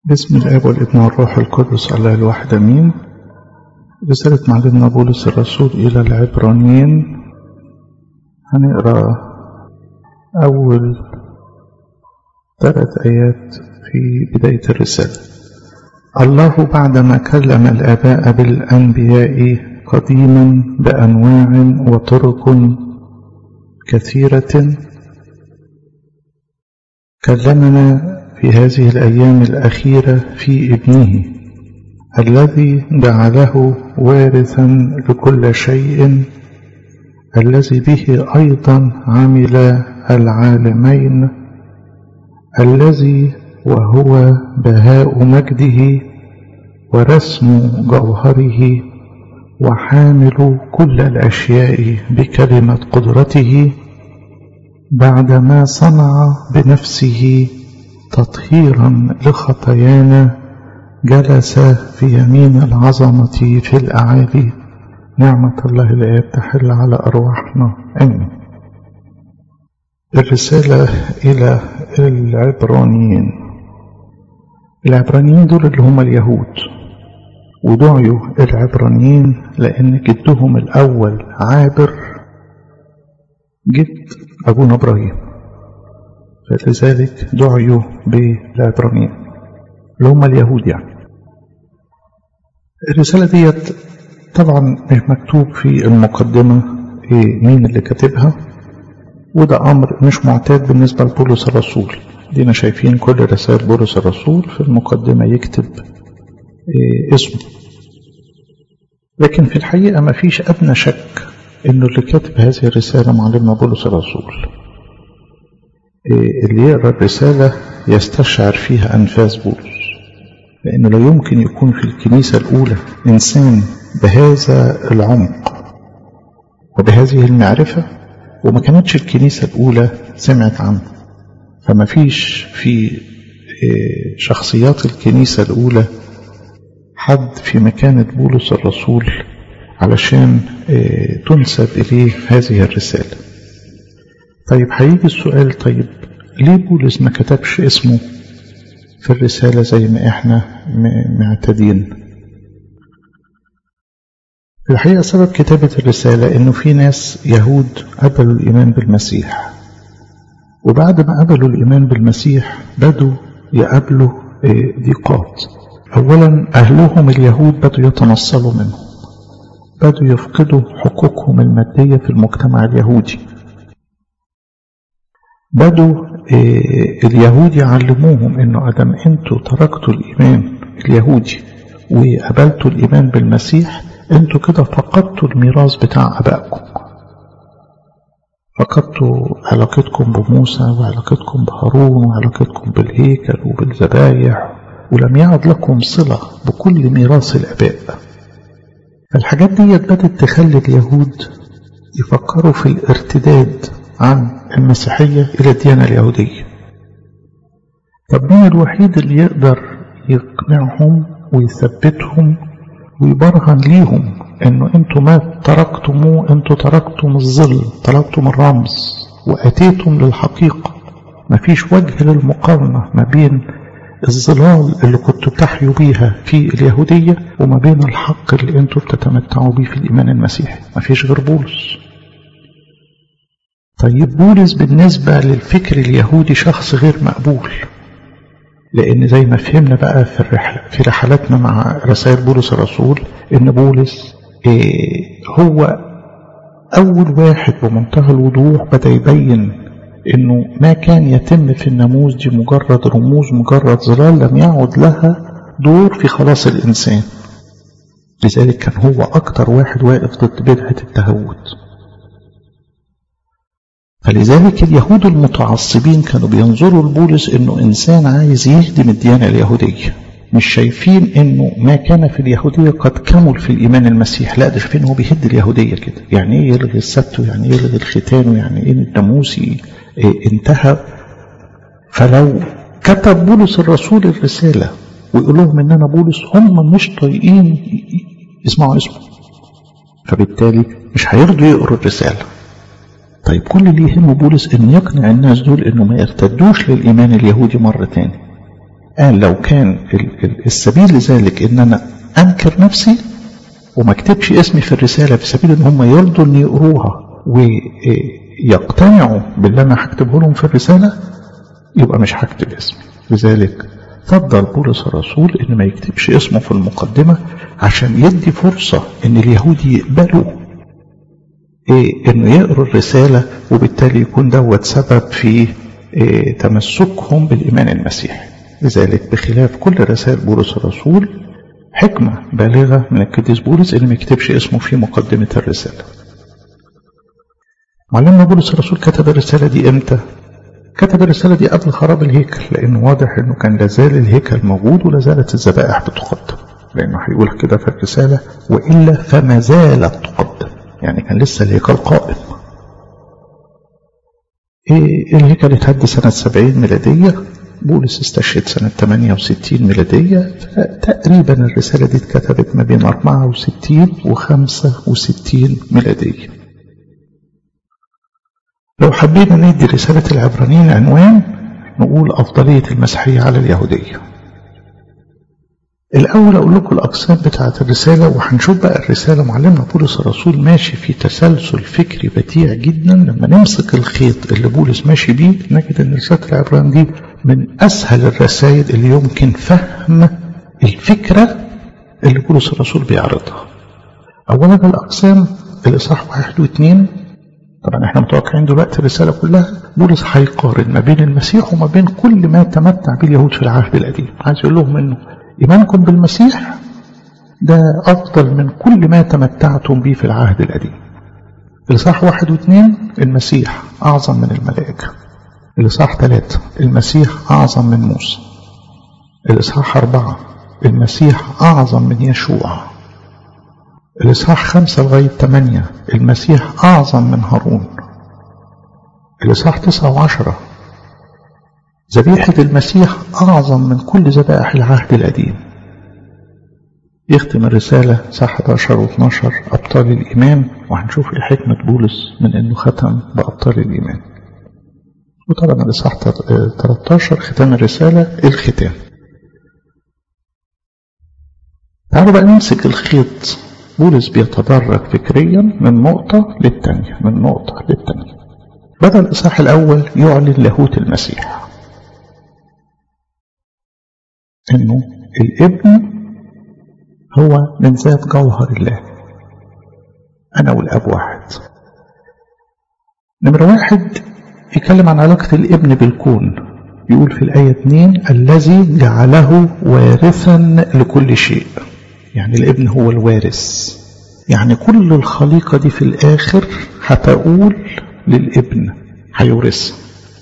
بسم الاب والابن والروح القدس الله الواحد امين رسالة معلمنا بولس الرسول الى العبرانيين هنقرا اول ثلاث ايات في بداية الرسالة الله بعدما كلم الاباء بالانبياء قديما بانواع وطرق كثيرة كلمنا في هذه الأيام الأخيرة في ابنه الذي جعله وارثا لكل شيء الذي به أيضا عمل العالمين الذي وهو بهاء مجده ورسم جوهره وحامل كل الأشياء بكلمة قدرته بعدما صنع بنفسه تطهيرا لخطايانا جلس في يمين العظمة في الأعالي نعمة الله الآب تحل على أرواحنا آمين الرسالة إلى العبرانيين العبرانيين دول اللي هم اليهود ودعيوا العبرانيين لأن جدهم الأول عابر جد أبونا إبراهيم فلذلك دعيوا بالعبرانيين اللي هم اليهود يعني الرسالة ديت طبعا مش مكتوب في المقدمة إيه مين اللي كاتبها وده أمر مش معتاد بالنسبة لبولس الرسول دينا شايفين كل رسائل بولس الرسول في المقدمة يكتب إيه اسمه لكن في الحقيقة ما فيش أدنى شك إنه اللي كاتب هذه الرسالة معلمنا بولس الرسول اللي يقرأ الرسالة يستشعر فيها أنفاس بولس لأنه لا يمكن يكون في الكنيسة الأولى إنسان بهذا العمق وبهذه المعرفة وما كانتش الكنيسة الأولى سمعت عنه فما فيش في شخصيات الكنيسة الأولى حد في مكانة بولس الرسول علشان تنسب إليه هذه الرسالة طيب هيجي السؤال طيب ليه بولس ما كتبش اسمه في الرسالة زي ما احنا معتادين في الحقيقة سبب كتابة الرسالة انه في ناس يهود قبلوا الايمان بالمسيح وبعد ما قبلوا الايمان بالمسيح بدوا يقابلوا ضيقات اولا اهلهم اليهود بدوا يتنصلوا منهم بدوا يفقدوا حقوقهم المادية في المجتمع اليهودي بدوا اليهود يعلموهم انه ادم انتوا تركتوا الايمان اليهودي وقبلتوا الايمان بالمسيح انتوا كده فقدتوا الميراث بتاع ابائكم فقدتوا علاقتكم بموسى وعلاقتكم بهارون وعلاقتكم بالهيكل وبالذبايح ولم يعد لكم صلة بكل ميراث الآباء الحاجات دي بدأت تخلي اليهود يفكروا في الارتداد عن المسيحية إلى الديانة اليهودية طب مين الوحيد اللي يقدر يقنعهم ويثبتهم ويبرهن ليهم انه انتوا ما تركتموه انتوا تركتم الظل تركتم الرمز واتيتم للحقيقة مفيش وجه للمقارنة ما بين الظلال اللي كنتوا بتحيوا بيها في اليهودية وما بين الحق اللي انتوا بتتمتعوا بيه في الإيمان المسيحي مفيش غير بولس طيب بولس بالنسبة للفكر اليهودي شخص غير مقبول لأن زي ما فهمنا بقى في الرحلة في رحلاتنا مع رسائل بولس الرسول إن بولس إيه هو أول واحد بمنتهى الوضوح بدأ يبين إنه ما كان يتم في الناموس دي مجرد رموز مجرد ظلال لم يعد لها دور في خلاص الإنسان لذلك كان هو أكتر واحد واقف ضد بدعة التهوت فلذلك اليهود المتعصبين كانوا بينظروا لبولس انه انسان عايز يهدم الديانه اليهوديه مش شايفين انه ما كان في اليهوديه قد كمل في الايمان المسيح لا ده شايفين هو بيهد اليهوديه كده يعني ايه يلغي السبت ويعني ايه يلغي الختان ويعني ايه الناموس إيه انتهى فلو كتب بولس الرسول الرساله ويقول لهم ان انا بولس هم مش طايقين يسمعوا اسمه فبالتالي مش هيرضوا يقروا الرساله طيب كل اللي يهم بولس ان يقنع الناس دول انه ما يرتدوش للايمان اليهودي مرة تاني قال لو كان السبيل لذلك ان انا انكر نفسي وما اكتبش اسمي في الرسالة في سبيل ان هم يرضوا ان يقروها ويقتنعوا باللي انا هكتبه لهم في الرسالة يبقى مش هكتب اسمي لذلك فضل بولس الرسول ان ما يكتبش اسمه في المقدمة عشان يدي فرصة ان اليهود يقبلوا إيه انه يقروا الرسالة وبالتالي يكون دوت سبب في إيه تمسكهم بالايمان المسيحي لذلك بخلاف كل رسائل بولس الرسول حكمة بالغة من القديس بولس اللي ما يكتبش اسمه في مقدمة الرسالة معلمنا بولس الرسول كتب الرسالة دي امتى كتب الرسالة دي قبل خراب الهيكل لأنه واضح أنه كان لازال الهيكل موجود ولازالت الذبائح بتقدم لأنه هيقول كده في الرسالة وإلا فما زالت تقدم يعني كان لسه الهيكل قائم إيه الهيكل اتهد سنة 70 ميلادية بولس استشهد سنة 68 ميلادية تقريبا الرسالة دي اتكتبت ما بين 64 و 65 ميلادية لو حبينا ندي رسالة العبرانيين عنوان نقول أفضلية المسيحية على اليهودية الأول أقول لكم الأقسام بتاعة الرسالة وهنشوف بقى الرسالة معلمنا بولس الرسول ماشي في تسلسل فكري بديع جدا لما نمسك الخيط اللي بولس ماشي بيه نجد أن رسالة العبران دي من أسهل الرسائل اللي يمكن فهم الفكرة اللي بولس الرسول بيعرضها أولا الأقسام الإصحاح واحد واثنين طبعا احنا متوقعين دلوقتي الرسالة كلها بولس هيقارن ما بين المسيح وما بين كل ما تمتع به اليهود في العهد القديم عايز يقول لهم انه ايمانكم بالمسيح ده افضل من كل ما تمتعتم به في العهد القديم الاصحاح واحد واثنين المسيح اعظم من الملائكة الاصحاح ثلاثة المسيح اعظم من موسى الاصحاح اربعة المسيح اعظم من يشوع الإصحاح خمسة لغاية ثمانية المسيح أعظم من هارون الإصحاح تسعة وعشرة ذبيحة المسيح أعظم من كل ذبائح العهد القديم يختم الرسالة صح 11 و 12 أبطال الإيمان وهنشوف إيه حكمة بولس من إنه ختم بأبطال الإيمان وطبعا الإصحاح 13 ختام الرسالة الختام تعالوا بقى نمسك الخيط بولس بيتدرج فكريا من نقطة للتانية من نقطة للتانية بدأ الإصحاح الأول يعلن لاهوت المسيح إنه الابن هو من ذات جوهر الله أنا والأب واحد نمرة واحد يتكلم عن علاقة الابن بالكون يقول في الآية 2 الذي جعله وارثا لكل شيء يعني الابن هو الوارث يعني كل الخليقة دي في الآخر هتقول للابن هيورثها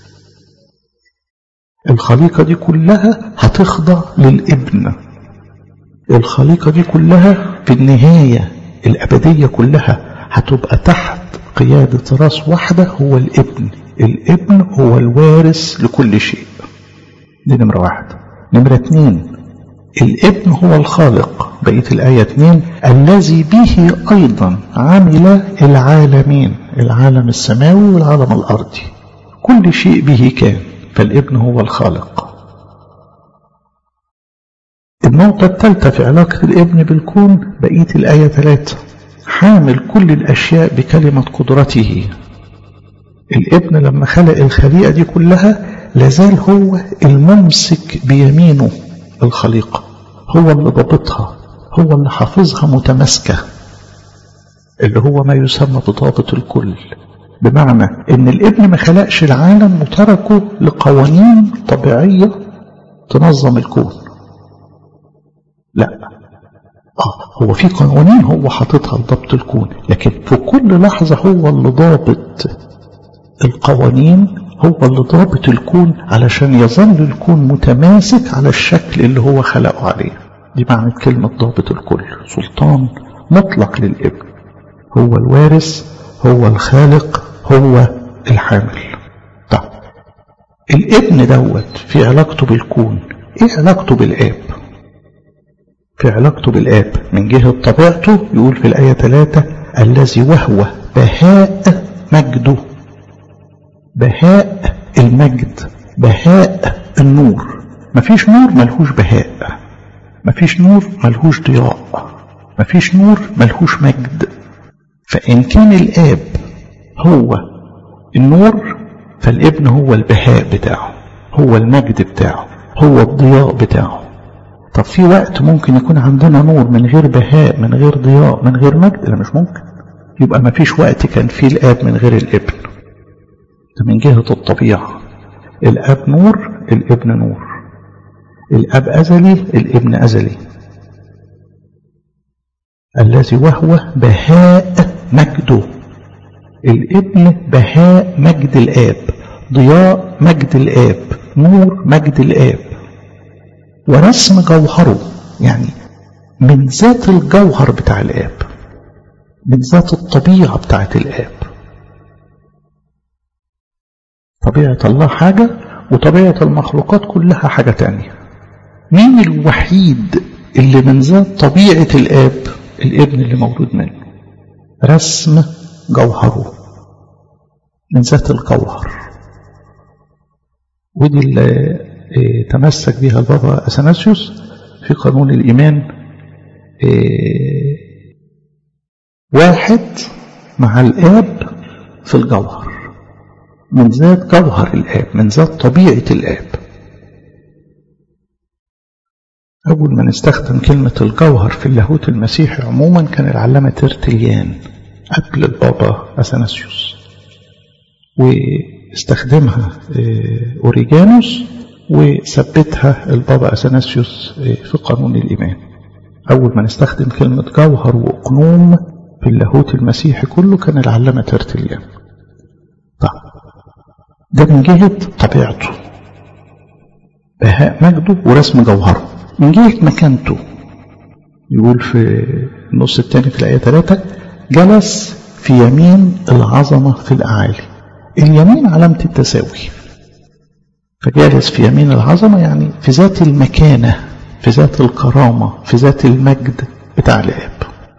الخليقة دي كلها هتخضع للابن الخليقة دي كلها في النهاية الأبدية كلها هتبقى تحت قيادة راس واحدة هو الابن الابن هو الوارث لكل شيء دي نمرة واحد نمرة اتنين الابن هو الخالق بقية الآية 2 الذي به أيضا عمل العالمين العالم السماوي والعالم الأرضي كل شيء به كان فالابن هو الخالق النقطة الثالثة في علاقة الابن بالكون بقية الآية 3 حامل كل الأشياء بكلمة قدرته الابن لما خلق الخليقة دي كلها لازال هو الممسك بيمينه الخليقة هو اللي ضابطها هو اللي حافظها متماسكة اللي هو ما يسمى بضابط الكل بمعنى ان الابن ما خلقش العالم وتركه لقوانين طبيعية تنظم الكون لا آه هو في قوانين هو حاططها لضبط الكون لكن في كل لحظة هو اللي ضابط القوانين هو اللي ضابط الكون علشان يظل الكون متماسك على الشكل اللي هو خلقه عليه دي معنى كلمة ضابط الكل سلطان مطلق للابن هو الوارث هو الخالق هو الحامل طب الابن دوت في علاقته بالكون ايه علاقته بالاب في علاقته بالاب من جهة طبيعته يقول في الآية 3 الذي وهو بهاء مجده بهاء المجد بهاء النور مفيش نور ملهوش بهاء مفيش نور ملهوش ضياء مفيش نور ملهوش مجد فإن كان الآب هو النور فالابن هو البهاء بتاعه هو المجد بتاعه هو الضياء بتاعه طب في وقت ممكن يكون عندنا نور من غير بهاء من غير ضياء من غير مجد لا مش ممكن يبقى ما فيش وقت كان فيه الآب من غير الابن ده من جهة الطبيعة الآب نور الابن نور الأب أزلي الابن أزلي الذي وهو بهاء مجده الابن بهاء مجد الآب ضياء مجد الآب نور مجد الآب ورسم جوهره يعني من ذات الجوهر بتاع الآب من ذات الطبيعة بتاعت الآب طبيعة الله حاجة وطبيعة المخلوقات كلها حاجة تانية مين الوحيد اللي من ذات طبيعة الآب الابن اللي مولود منه رسم جوهره من ذات الجوهر ودي اللي تمسك بها البابا أثناسيوس في قانون الإيمان واحد مع الآب في الجوهر من ذات جوهر الآب من ذات طبيعة الآب أول ما نستخدم كلمة الجوهر في اللاهوت المسيحي عموما كان العلامة ترتليان قبل البابا أثناسيوس واستخدمها أوريجانوس وثبتها البابا أثناسيوس في قانون الإيمان أول ما نستخدم كلمة جوهر وأقنوم في اللاهوت المسيحي كله كان العلامة ترتليان طيب ده من جهة طبيعته بهاء مجده ورسم جوهره من جهة مكانته يقول في النص الثاني في الآية 3 جلس في يمين العظمة في الأعالي اليمين علامة التساوي فجالس في يمين العظمة يعني في ذات المكانة في ذات الكرامة في ذات المجد بتاع الآب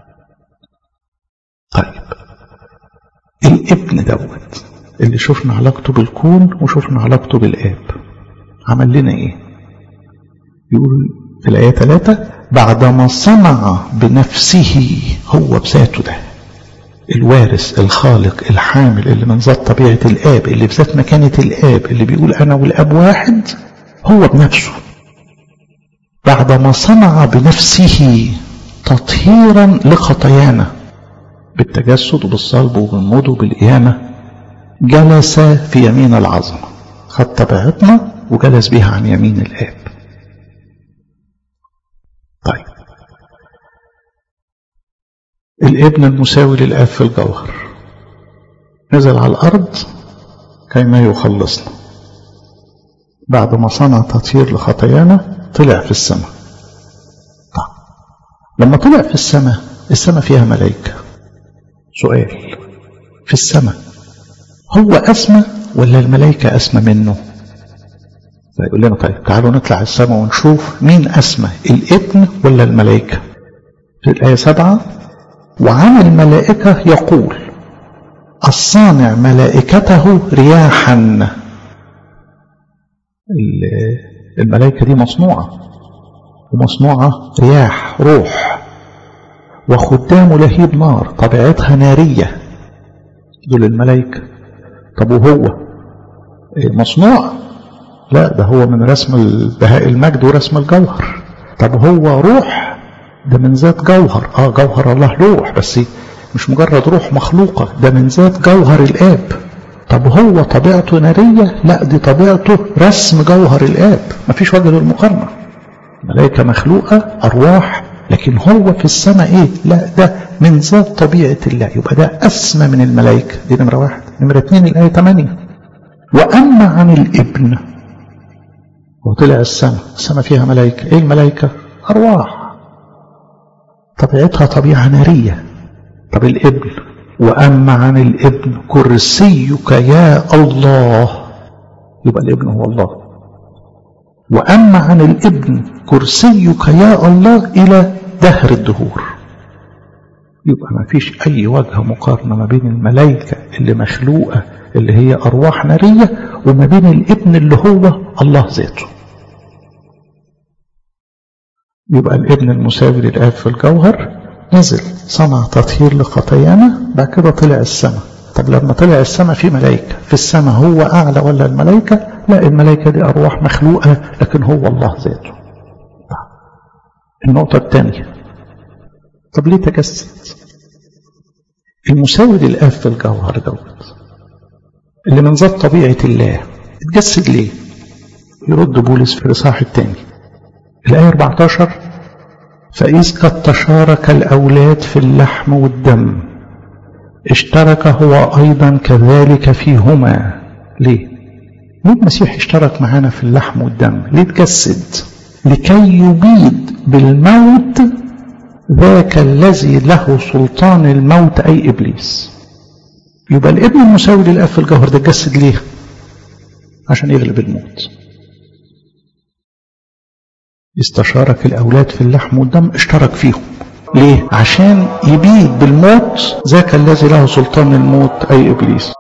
طيب الابن دوت اللي شفنا علاقته بالكون وشفنا علاقته بالآب عمل لنا ايه يقول في الآية 3 بعدما صنع بنفسه هو بذاته ده الوارث الخالق الحامل اللي من ذات طبيعة الآب اللي بذات مكانة الآب اللي بيقول أنا والآب واحد هو بنفسه بعدما صنع بنفسه تطهيرا لخطايانا بالتجسد وبالصلب وبالموت وبالقيامة جلس في يمين العظمة خد طبيعتنا وجلس بها عن يمين الآب طيب الابن المساوي للآب في الجوهر نزل على الأرض كيما يخلصنا بعد ما صنع تطهير لخطايانا طلع في السماء طيب لما طلع في السماء السماء فيها ملائكة سؤال في السماء هو أسمى ولا الملائكة أسمى منه فيقول لنا طيب تعالوا نطلع السماء ونشوف مين أسمى الابن ولا الملائكة في الآية سبعة وعن الملائكة يقول الصانع ملائكته رياحا الملائكة دي مصنوعة ومصنوعة رياح روح وخدام لهيب نار طبيعتها نارية دول الملائكة طب وهو مصنوع لا ده هو من رسم البهاء المجد ورسم الجوهر طب هو روح ده من ذات جوهر اه جوهر الله روح بس مش مجرد روح مخلوقة ده من ذات جوهر الآب طب هو طبيعته نارية لا دي طبيعته رسم جوهر الآب مفيش وجه للمقارنة ملائكة مخلوقة أرواح لكن هو في السماء ايه لا ده من ذات طبيعة الله يبقى ده أسمى من الملائكة دي نمرة واحد نمرة اتنين الآية 8 وأما عن الابن وطلع السماء السماء فيها ملائكة ايه الملائكة أرواح طبيعتها طبيعة نارية طب الابن وأما عن الابن كرسيك يا الله يبقى الابن هو الله وأما عن الابن كرسيك يا الله إلى دهر الدهور يبقى ما فيش أي وجه مقارنة ما بين الملائكة اللي مخلوقة اللي هي أرواح نارية وما بين الابن اللي هو الله ذاته يبقى الابن المساوي للآب في الجوهر نزل صنع تطهير لخطايانا بعد كده طلع السماء طب لما طلع السماء في ملائكة في السماء هو أعلى ولا الملائكة لا الملائكة دي أرواح مخلوقة لكن هو الله ذاته النقطة الثانية طب ليه تجسد المساوي للآب في الجوهر دوت اللي من ذات طبيعة الله اتجسد ليه يرد بولس في الإصحاح الثاني الآية 14 فإذ قد تشارك الأولاد في اللحم والدم اشترك هو أيضا كذلك فيهما ليه؟ ليه المسيح اشترك معانا في اللحم والدم؟ ليه تجسد؟ لكي يبيد بالموت ذاك الذي له سلطان الموت أي إبليس يبقى الابن المساوي للأب في الجوهر ده اتجسد ليه؟ عشان يغلب الموت استشارك الأولاد في اللحم والدم اشترك فيهم ليه؟ عشان يبيد بالموت ذاك الذي له سلطان الموت أي إبليس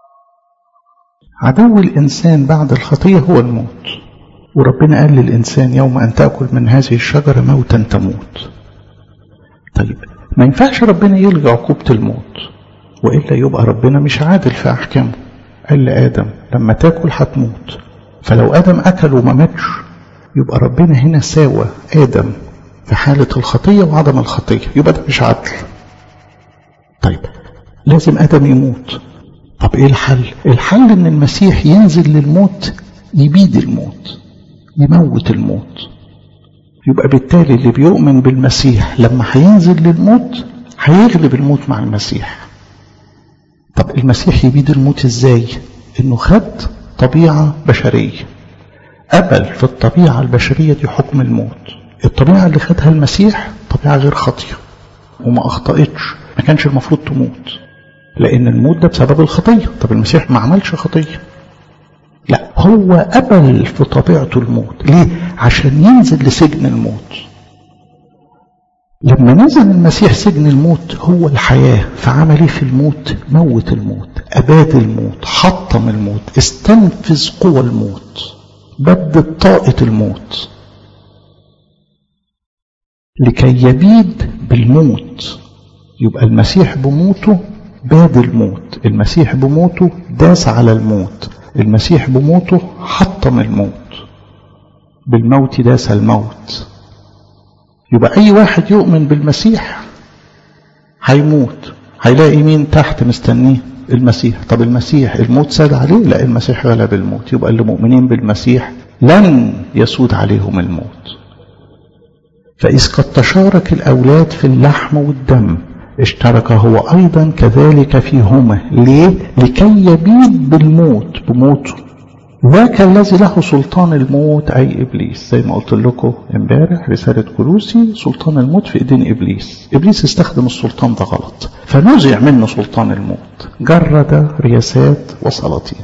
عدو الإنسان بعد الخطية هو الموت وربنا قال للإنسان يوم أن تأكل من هذه الشجرة موتا تموت طيب ما ينفعش ربنا يلغي عقوبة الموت وإلا يبقى ربنا مش عادل في أحكامه قال لآدم لما تاكل هتموت فلو آدم أكل وما ماتش يبقى ربنا هنا ساوى آدم في حالة الخطية وعدم الخطية يبقى ده مش عدل طيب لازم آدم يموت طب إيه الحل الحل إن المسيح ينزل للموت يبيد الموت يموت الموت يبقى بالتالي اللي بيؤمن بالمسيح لما هينزل للموت هيغلب الموت مع المسيح طب المسيح يبيد الموت ازاي انه خد طبيعة بشرية قبل في الطبيعة البشرية دي حكم الموت الطبيعة اللي خدها المسيح طبيعة غير خاطية وما أخطأتش ما كانش المفروض تموت لأن الموت ده بسبب الخطية طب المسيح ما عملش خطية لا هو قبل في طبيعته الموت ليه عشان ينزل لسجن الموت لما نزل المسيح سجن الموت هو الحياة فعمل ايه في الموت موت الموت أباد الموت حطم الموت استنفذ قوى الموت بدد طاقة الموت لكي يبيد بالموت يبقى المسيح بموته باد الموت المسيح بموته داس على الموت المسيح بموته حطم الموت بالموت داس الموت يبقى أي واحد يؤمن بالمسيح هيموت هيلاقي مين تحت مستنيه المسيح طب المسيح الموت ساد عليه لا المسيح غلب الموت يبقى اللي مؤمنين بالمسيح لن يسود عليهم الموت فإذ قد تشارك الأولاد في اللحم والدم اشترك هو أيضا كذلك فيهما ليه؟ لكي يبيد بالموت بموته ذاك الذي له سلطان الموت أي إبليس زي ما قلت لكم امبارح رسالة كلوسي سلطان الموت في إيدين إبليس إبليس استخدم السلطان ده غلط فنزع منه سلطان الموت جرد رياسات وسلاطين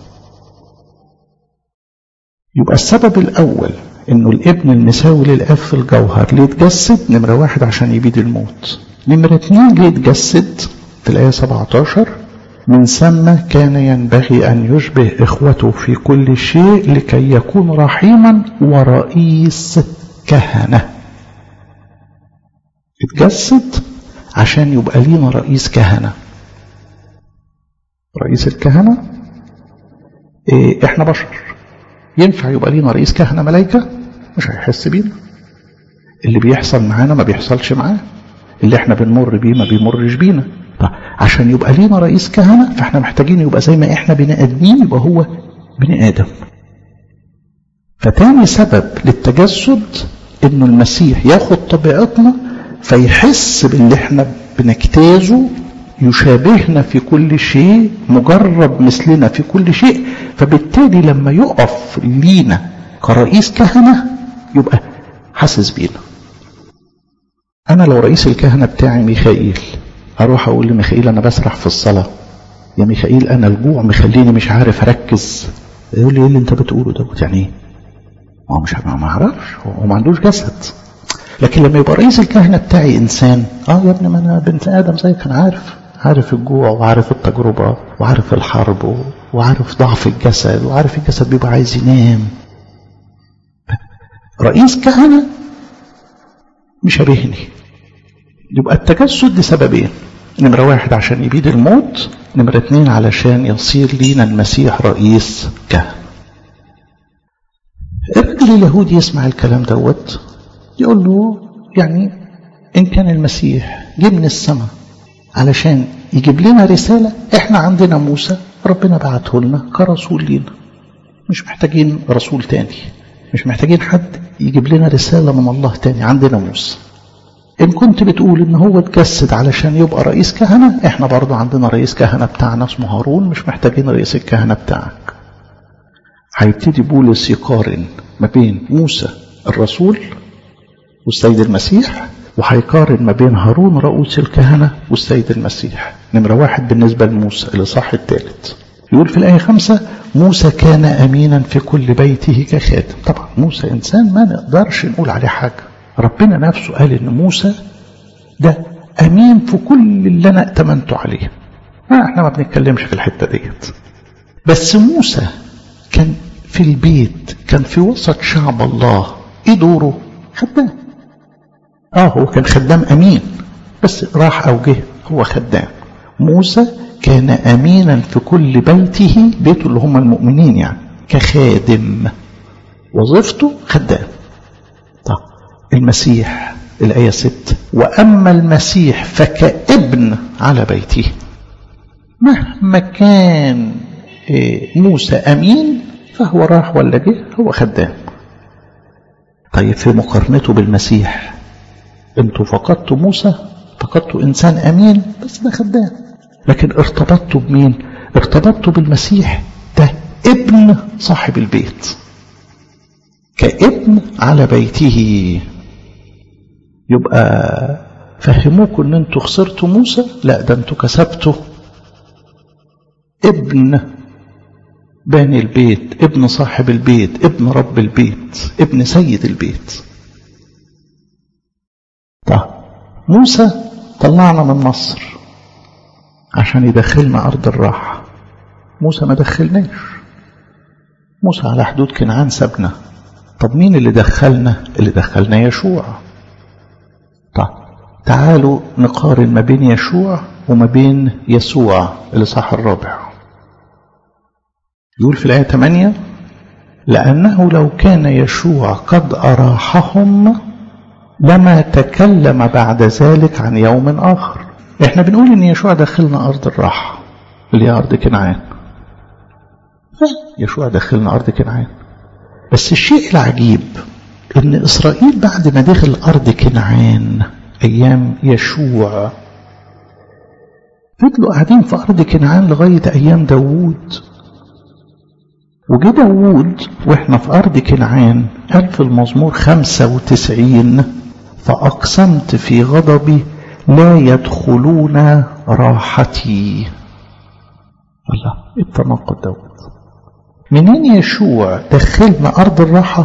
يبقى السبب الأول إنه الابن المساوي للآب في الجوهر ليه يتجسد نمرة واحد عشان يبيد الموت نمرة اتنين ليه يتجسد في الآية 17 من ثم كان ينبغي أن يشبه إخوته في كل شيء لكي يكون رحيما ورئيس كهنة اتجسد عشان يبقى لينا رئيس كهنة رئيس الكهنة إيه احنا بشر ينفع يبقى لينا رئيس كهنة ملايكة مش هيحس بينا اللي بيحصل معانا ما بيحصلش معاه اللي احنا بنمر بيه ما بيمرش بينا طيب عشان يبقى لينا رئيس كهنة فاحنا محتاجين يبقى زي ما احنا بني ادمين يبقى هو بني ادم فتاني سبب للتجسد انه المسيح ياخد طبيعتنا فيحس باللي احنا بنجتازه يشابهنا في كل شيء مجرب مثلنا في كل شيء فبالتالي لما يقف لينا كرئيس كهنة يبقى حاسس بينا أنا لو رئيس الكهنة بتاعي ميخائيل أروح أقول لميخائيل أنا بسرح في الصلاة يا ميخائيل أنا الجوع مخليني مش عارف أركز يقول لي إيه اللي أنت بتقوله ده يعني إيه؟ هو مش ما أعرفش هو ما عندوش جسد لكن لما يبقى رئيس الكهنة بتاعي إنسان آه يا ابني ما أنا بنت آدم زيك أنا عارف عارف الجوع وعارف التجربة وعارف الحرب وعارف ضعف الجسد وعارف الجسد بيبقى عايز ينام رئيس كهنة يشابهني يبقى التجسد لسببين نمرة واحد عشان يبيد الموت نمرة اتنين علشان يصير لينا المسيح رئيس كهنة الرجل اليهودي يسمع الكلام دوت يقول له يعني إن كان المسيح جه من السماء علشان يجيب لنا رسالة احنا عندنا موسى ربنا بعته لنا كرسول لينا مش محتاجين رسول تاني مش محتاجين حد يجيب لنا رسالة من الله تاني عندنا موسى إن كنت بتقول إن هو اتجسد علشان يبقى رئيس كهنة إحنا برضه عندنا رئيس كهنة بتاعنا اسمه هارون مش محتاجين رئيس الكهنة بتاعك هيبتدي بولس يقارن ما بين موسى الرسول والسيد المسيح وهيقارن ما بين هارون رؤوس الكهنة والسيد المسيح نمرة واحد بالنسبة لموسى الإصحاح الثالث يقول في الآية خمسة موسى كان أمينا في كل بيته كخادم طبعا موسى إنسان ما نقدرش نقول عليه حاجة ربنا نفسه قال إن موسى ده أمين في كل اللي أنا ائتمنته عليه ما احنا ما بنتكلمش في الحتة ديت بس موسى كان في البيت كان في وسط شعب الله ايه دوره خدام اه هو كان خدام امين بس راح او جه هو خدام موسى كان امينا في كل بيته بيته اللي هم المؤمنين يعني كخادم وظيفته خدام طب المسيح الآية ست وأما المسيح فكابن على بيته مهما كان موسى أمين فهو راح ولا جه هو خدام طيب في مقارنته بالمسيح انتوا فقدتوا موسى فقدتوا انسان امين بس ده خدام لكن ارتبطتوا بمين ارتبطتوا بالمسيح ده ابن صاحب البيت كابن على بيته يبقى فهموكم ان انتوا خسرتوا موسى لا ده انتوا كسبتوا ابن باني البيت ابن صاحب البيت ابن رب البيت ابن سيد البيت طيب موسى طلعنا من مصر عشان يدخلنا أرض الراحة موسى ما دخلناش موسى على حدود كنعان سابنا طب مين اللي دخلنا اللي دخلنا يشوع طيب تعالوا نقارن ما بين يشوع وما بين يسوع اللي صح الرابع يقول في الآية 8 لأنه لو كان يشوع قد أراحهم لما تكلم بعد ذلك عن يوم آخر احنا بنقول ان يشوع دخلنا أرض الراحة اللي هي أرض كنعان يشوع دخلنا أرض كنعان بس الشيء العجيب ان إسرائيل بعد ما دخل أرض كنعان أيام يشوع فضلوا قاعدين في أرض كنعان لغاية أيام داوود وجه داوود واحنا في أرض كنعان قال في المزمور 95 فأقسمت في غضبي لا يدخلون راحتي الله ايه التناقض دوت منين يشوع دخلنا أرض الراحة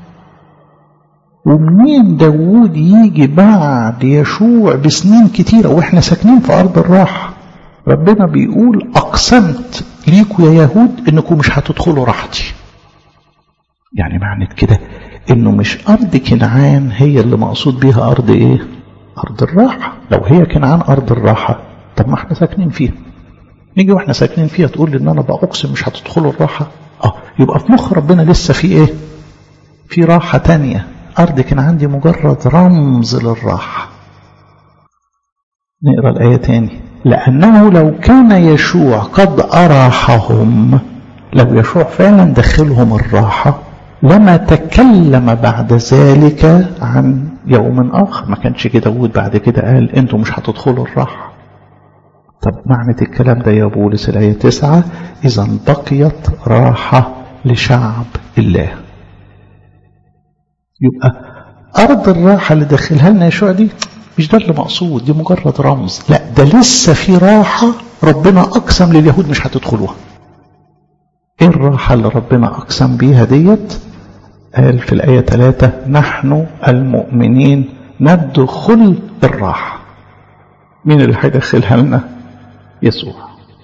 ومنين داوود يجي بعد يشوع بسنين كتيرة واحنا ساكنين في أرض الراحة ربنا بيقول أقسمت ليكوا يا يهود إنكم مش هتدخلوا راحتي يعني معنى كده إنه مش أرض كنعان هي اللي مقصود بيها أرض إيه أرض الراحة لو هي كنعان أرض الراحة طب ما احنا ساكنين فيها نيجي واحنا ساكنين فيها تقول لي ان انا بأقسم مش هتدخلوا الراحة اه يبقى في مخ ربنا لسه في ايه في راحة تانية أرض كنعان دي مجرد رمز للراحة نقرأ الآية تاني لأنه لو كان يشوع قد أراحهم لو يشوع فعلا دخلهم الراحة لما تكلم بعد ذلك عن يوم آخر ما كانش كده داود بعد كده قال انتوا مش هتدخلوا الراحة طب معنى الكلام ده يا بولس الآية تسعة إذا بقيت راحة لشعب الله يبقى أرض الراحة اللي داخلها لنا يشوع دي مش ده اللي مقصود دي مجرد رمز لا ده لسه في راحة ربنا أقسم لليهود مش هتدخلوها ايه الراحة اللي ربنا أقسم بيها ديت قال في الآية 3 نحن المؤمنين ندخل الراحة مين اللي هيدخلها لنا يسوع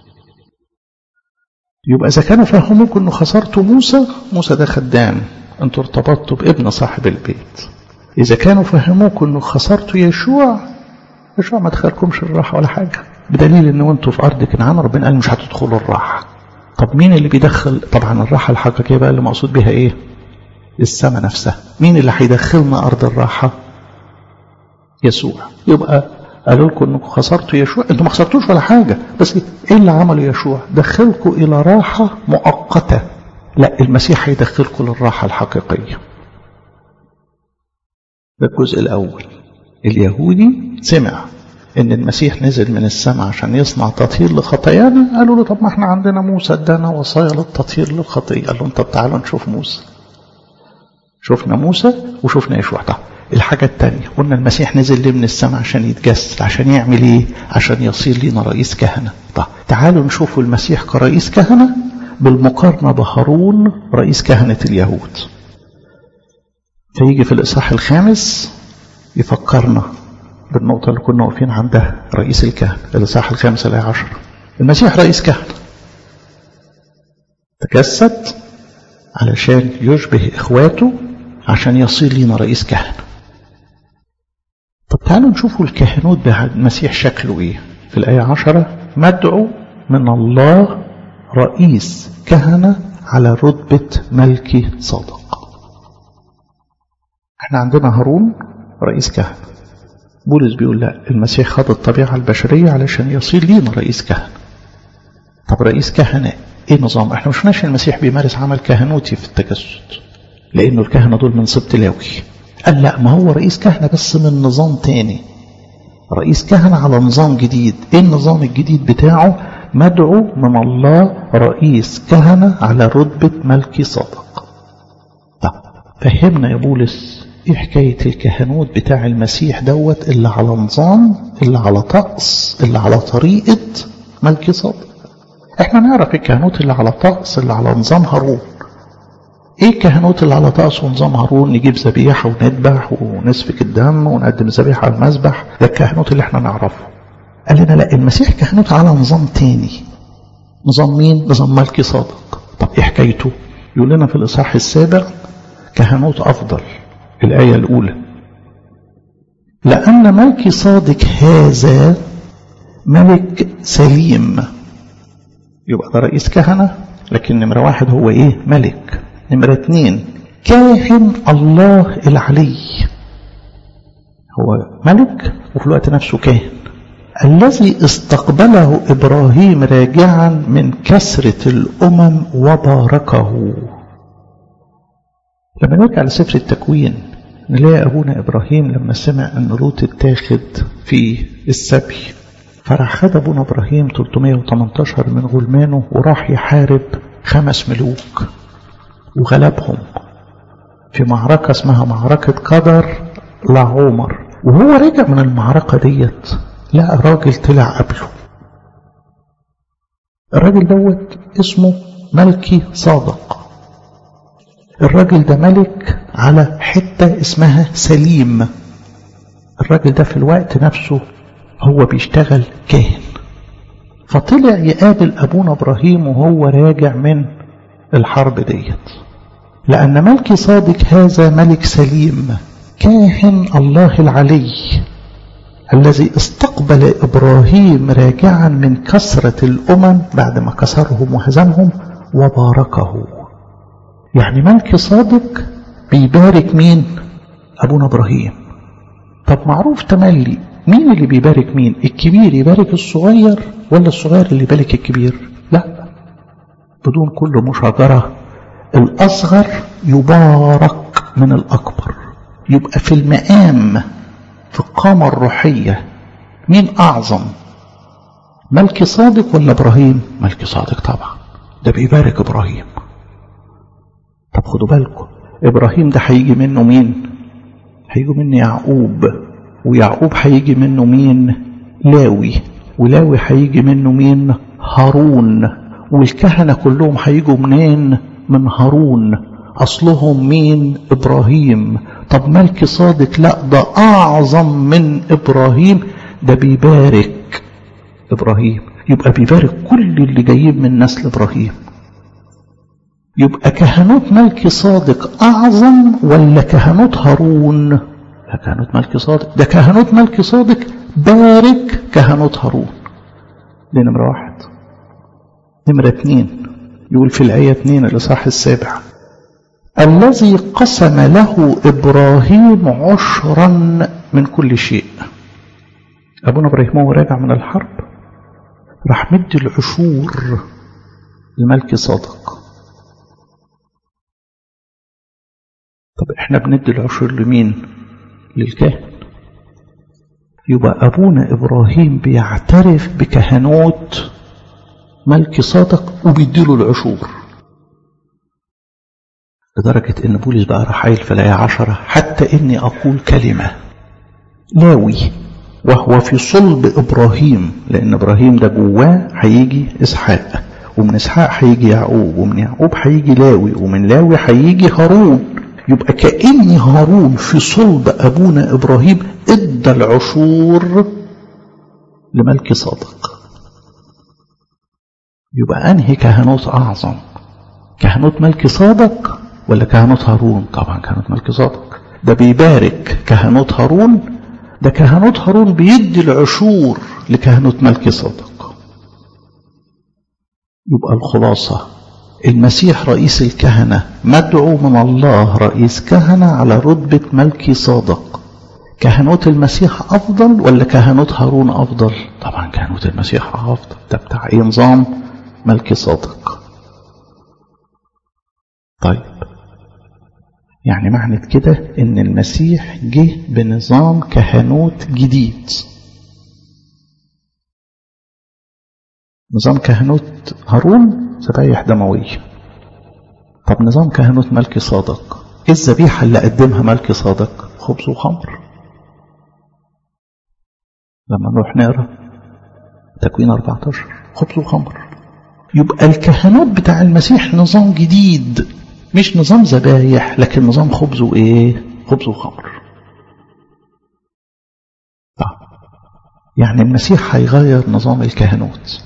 يبقى إذا كان فهموكم أنه خسرتوا موسى موسى ده خدام أنتوا ارتبطتوا بابن صاحب البيت إذا كانوا فهموك أنه خسرتوا يشوع يشوع ما دخلكمش الراحة ولا حاجة بدليل أن وانتوا في أرض كنعان ربنا قال مش هتدخلوا الراحة طب مين اللي بيدخل طبعا الراحة الحقيقية بقى اللي مقصود بها إيه السماء نفسها مين اللي هيدخلنا أرض الراحة يسوع يبقى قالوا لكم انكم خسرتوا يشوع انتوا ما خسرتوش ولا حاجه بس ايه اللي عمله يشوع دخلكم الى راحه مؤقته لا المسيح هيدخلكم للراحه الحقيقيه ده الجزء الاول اليهودي سمع ان المسيح نزل من السماء عشان يصنع تطهير لخطايانا قالوا له طب ما احنا عندنا موسى ادانا وصايا للتطهير للخطيه قال لهم طب تعالوا نشوف موسى شفنا موسى وشفنا يشوع طب الحاجة التانية قلنا المسيح نزل ليه من السماء عشان يتجسد عشان يعمل ايه عشان يصير لنا رئيس كهنة طب تعالوا نشوفوا المسيح كرئيس كهنة بالمقارنة بهارون رئيس كهنة اليهود فيجي في الإصحاح الخامس يفكرنا بالنقطة اللي كنا واقفين عندها رئيس الكهنة الإصحاح الخامس الآية عشر المسيح رئيس كهنة تجسد علشان يشبه إخواته عشان يصير لنا رئيس كهنة طب تعالوا نشوفوا الكهنوت بتاع المسيح شكله ايه في الآية عشرة مدعو من الله رئيس كهنة على رتبة ملكي صادق احنا عندنا هارون رئيس كهنة بولس بيقول لا المسيح خد الطبيعة البشرية علشان يصير لينا رئيس كهنة طب رئيس كهنة ايه نظام احنا مش ناشي المسيح بيمارس عمل كهنوتي في التجسد لانه الكهنة دول من سبط لاوي قال لا ما هو رئيس كهنة بس من نظام تاني رئيس كهنة على نظام جديد ايه النظام الجديد بتاعه مدعو من الله رئيس كهنة على رتبة ملكي صادق طب فهمنا يا بولس ايه حكاية الكهنوت بتاع المسيح دوت اللي على نظام اللي على طقس اللي على طريقة ملكي صادق احنا نعرف الكهنوت اللي على طقس اللي على نظام هارون ايه الكهنوت اللي على طقس ونظام هارون نجيب ذبيحه ونذبح ونسفك الدم ونقدم ذبيحه على المذبح ده الكهنوت اللي احنا نعرفه قال لنا لا المسيح كهنوت على نظام تاني نظام مين نظام ملكي صادق طب ايه حكايته يقول لنا في الاصحاح السابع كهنوت افضل الايه الاولى لان ملكي صادق هذا ملك سليم يبقى ده رئيس كهنه لكن نمره واحد هو ايه ملك نمرة اتنين كاهن الله العلي هو ملك وفي الوقت نفسه كاهن الذي استقبله إبراهيم راجعا من كسرة الأمم وباركه لما نرجع لسفر التكوين نلاقي أبونا إبراهيم لما سمع أن لوط اتاخد في السبي فراح خد أبونا إبراهيم 318 من غلمانه وراح يحارب خمس ملوك وغلبهم في معركة اسمها معركة قدر لعمر وهو راجع من المعركة ديت لقى راجل طلع قبله الراجل دوت اسمه ملكي صادق الراجل ده ملك على حتة اسمها سليم الراجل ده في الوقت نفسه هو بيشتغل كاهن فطلع يقابل أبونا إبراهيم وهو راجع من الحرب ديت لأن ملك صادق هذا ملك سليم كاهن الله العلي الذي استقبل إبراهيم راجعا من كسرة الأمم بعد ما كسرهم وهزمهم وباركه يعني ملك صادق بيبارك مين أبونا إبراهيم طب معروف تملي مين اللي بيبارك مين الكبير يبارك الصغير ولا الصغير اللي يبارك الكبير لا بدون كل مشاجرة الأصغر يبارك من الأكبر يبقى في المقام في القامة الروحية مين أعظم ملك صادق ولا إبراهيم ملك صادق طبعا ده بيبارك إبراهيم طب خدوا بالكم إبراهيم ده هيجي منه مين هيجي منه يعقوب ويعقوب هيجي منه مين لاوي ولاوي هيجي منه مين هارون والكهنة كلهم هيجوا منين من هارون أصلهم مين إبراهيم طب ملك صادق لا ده أعظم من إبراهيم ده بيبارك إبراهيم يبقى بيبارك كل اللي جايين من نسل إبراهيم يبقى كهنوت ملك صادق أعظم ولا كهنوت هارون كهنوت ملك صادق ده كهنوت ملك صادق بارك كهنوت هارون دي نمرة واحد نمرة اتنين يقول في الآية اتنين الإصحاح السابع الذي قسم له إبراهيم عشرا من كل شيء أبونا إبراهيم وهو راجع من الحرب راح مدي العشور لملك صادق طب احنا بندي العشور لمين للكاهن يبقى أبونا إبراهيم بيعترف بكهنوت ملك صادق وبيديله العشور لدرجة إن بولس بقى راح قايل في الآية عشرة حتى إني أقول كلمة لاوي وهو في صلب إبراهيم لأن إبراهيم ده جواه هيجي إسحاق ومن إسحاق هيجي يعقوب ومن يعقوب هيجي لاوي ومن لاوي هيجي هارون يبقى كأن هارون في صلب أبونا إبراهيم ادى العشور لملك صادق يبقى أنهي كهنوت أعظم كهنوت ملك صادق ولا كهنوت هارون طبعا كهنوت ملك صادق ده بيبارك كهنوت هارون ده كهنوت هارون بيدي العشور لكهنوت ملك صادق يبقى الخلاصة المسيح رئيس الكهنة مدعو من الله رئيس كهنة على رتبة ملك صادق كهنوت المسيح أفضل ولا كهنوت هارون أفضل طبعا كهنوت المسيح أفضل ده بتاع إيه نظام ملك صادق طيب يعني معنى كده ان المسيح جه بنظام كهنوت جديد نظام كهنوت هارون ذبايح دموية طب نظام كهنوت ملك صادق ايه الذبيحة اللي قدمها ملك صادق خبز وخمر لما نروح نقرا تكوين 14 خبز وخمر يبقى الكهنوت بتاع المسيح نظام جديد مش نظام ذبايح لكن نظام خبز وايه خبز وخمر طيب. يعني المسيح هيغير نظام الكهنوت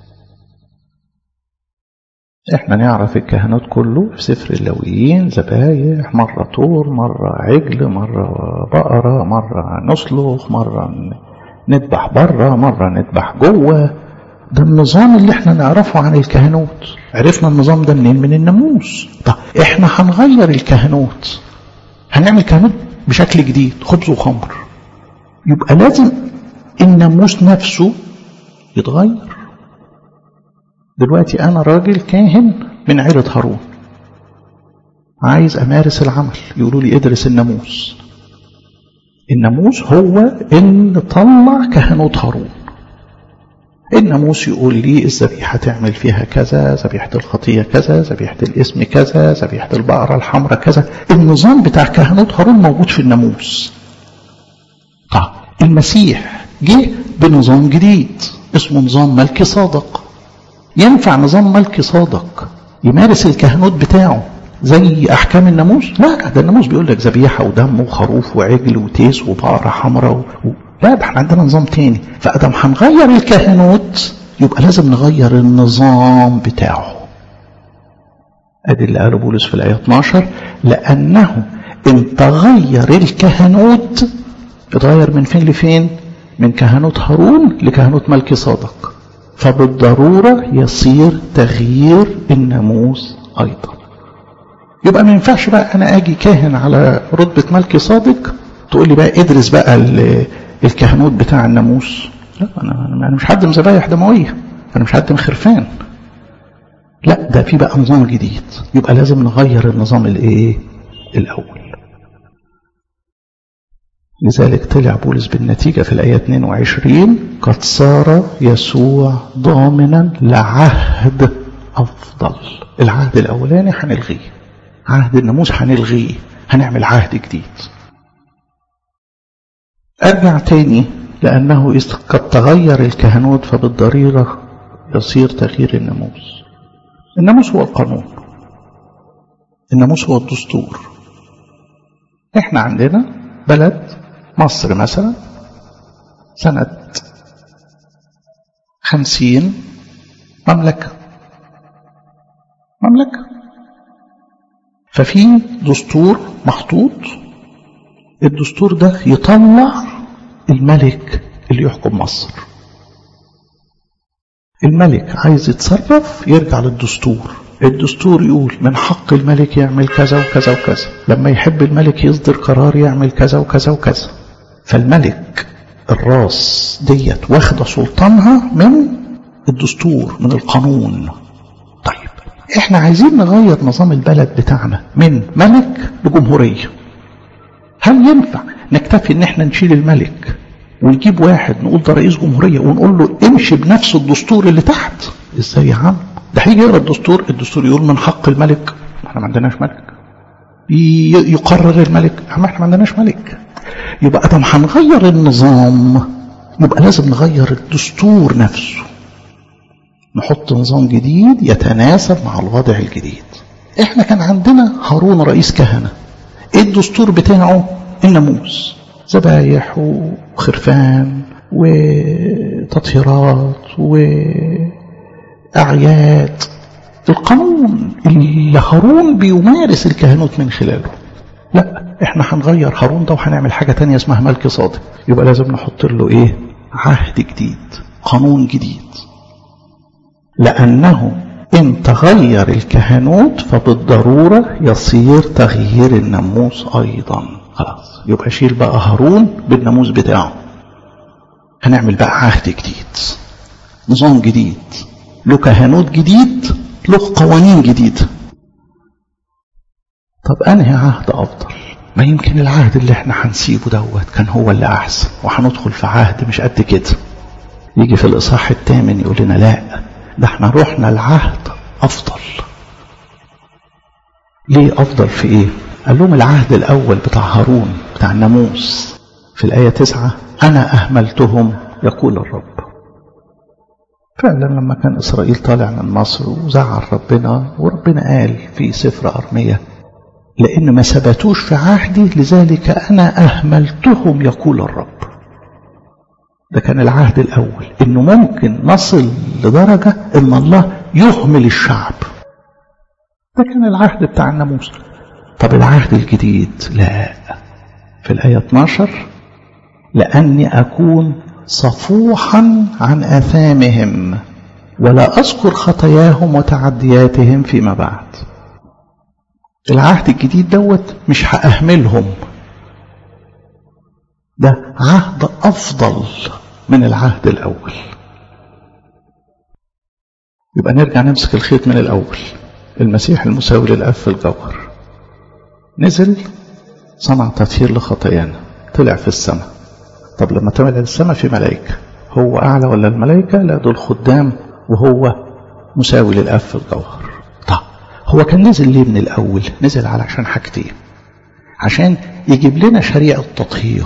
احنا نعرف الكهنوت كله في سفر اللويين ذبايح مرة طور مرة عجل مرة بقرة مرة نسلخ مرة نذبح بره مرة نذبح جوه ده النظام اللي احنا نعرفه عن الكهنوت عرفنا النظام ده منين من الناموس طب احنا هنغير الكهنوت هنعمل كهنوت بشكل جديد خبز وخمر يبقى لازم الناموس نفسه يتغير دلوقتي انا راجل كاهن من عيلة هارون عايز امارس العمل يقولوا لي ادرس الناموس الناموس هو اللي طلع كهنوت هارون الناموس يقول لي الذبيحة تعمل فيها كذا ذبيحة الخطية كذا ذبيحة الاسم كذا ذبيحة البقرة الحمراء كذا النظام بتاع كهنوت هارون موجود في الناموس طيب المسيح جه بنظام جديد اسمه نظام ملك صادق ينفع نظام ملك صادق يمارس الكهنوت بتاعه زي احكام الناموس لا ده الناموس بيقول لك ذبيحه ودم وخروف وعجل وتيس وبقره حمراء و... لا ده احنا عندنا نظام تاني فادم هنغير الكهنوت يبقى لازم نغير النظام بتاعه ادي اللي قاله بولس في الايه 12 لانه ان تغير الكهنوت اتغير من فين لفين من كهنوت هارون لكهنوت ملك صادق فبالضروره يصير تغيير الناموس ايضا يبقى ما ينفعش بقى انا اجي كاهن على رتبه ملك صادق تقول لي بقى ادرس بقى الكهنوت بتاع الناموس لا انا انا مش هقدم ذبايح دمويه انا مش هقدم خرفان لا ده في بقى نظام جديد يبقى لازم نغير النظام الايه الاول لذلك طلع بولس بالنتيجة في الآية 22 قد صار يسوع ضامنا لعهد أفضل العهد الأولاني هنلغيه عهد الناموس هنلغيه هنعمل عهد جديد أرجع تاني لأنه إذ قد تغير الكهنوت فبالضريرة يصير تغيير الناموس الناموس هو القانون الناموس هو الدستور احنا عندنا بلد مصر مثلا سنة خمسين مملكة مملكة ففي دستور محطوط الدستور ده يطلع الملك اللي يحكم مصر الملك عايز يتصرف يرجع للدستور الدستور يقول من حق الملك يعمل كذا وكذا وكذا لما يحب الملك يصدر قرار يعمل كذا وكذا وكذا فالملك الراس ديت واخدة سلطانها من الدستور من القانون طيب احنا عايزين نغير نظام البلد بتاعنا من ملك لجمهورية هل ينفع نكتفي ان احنا نشيل الملك ونجيب واحد نقول ده رئيس جمهورية ونقول له امشي بنفس الدستور اللي تحت ازاي يا عم ده هيجي يقرا الدستور الدستور يقول من حق الملك احنا ما عندناش ملك يقرر الملك احنا ما عندناش ملك يبقى ادم هنغير النظام يبقى لازم نغير الدستور نفسه نحط نظام جديد يتناسب مع الوضع الجديد احنا كان عندنا هارون رئيس كهنة ايه الدستور بتاعه الناموس ذبايح وخرفان وتطهيرات وأعياد القانون اللي هارون بيمارس الكهنوت من خلاله لا احنا هنغير هارون ده وهنعمل حاجة تانية اسمها ملك صادق يبقى لازم نحط له ايه عهد جديد قانون جديد لأنه إن تغير الكهنوت فبالضرورة يصير تغيير الناموس أيضا خلاص يبقى شيل بقى هارون بالناموس بتاعه هنعمل بقى عهد جديد نظام جديد له كهنوت جديد له قوانين جديدة طب أنهي عهد أفضل ما يمكن العهد اللي احنا هنسيبه دوت كان هو اللي أحسن وهندخل في عهد مش قد كده يجي في الإصحاح الثامن يقول لنا لا ده احنا رحنا العهد أفضل ليه أفضل في إيه قال لهم العهد الأول بتاع هارون بتاع الناموس في الآية تسعة أنا أهملتهم يقول الرب فعلا لما كان إسرائيل طالع من مصر وزعل ربنا وربنا قال في سفر أرمية لأن ما ثبتوش في عهدي لذلك أنا أهملتهم يقول الرب ده كان العهد الأول إنه ممكن نصل لدرجة إن الله يهمل الشعب ده كان العهد بتاع الناموس طب العهد الجديد لا في الآية 12 لأني أكون صفوحا عن آثامهم ولا أذكر خطاياهم وتعدياتهم فيما بعد العهد الجديد دوت مش هأهملهم ده عهد أفضل من العهد الأول يبقى نرجع نمسك الخيط من الأول المسيح المساوي للأب في الجوهر نزل صنع تطهير لخطايانا طلع في السماء طب لما طلع السماء في ملائكة هو أعلى ولا الملائكة لا دول خدام وهو مساوي للأب في الجوهر طب هو كان نزل ليه من الأول نزل على عشان حاجتين عشان يجيب لنا شريعة تطهير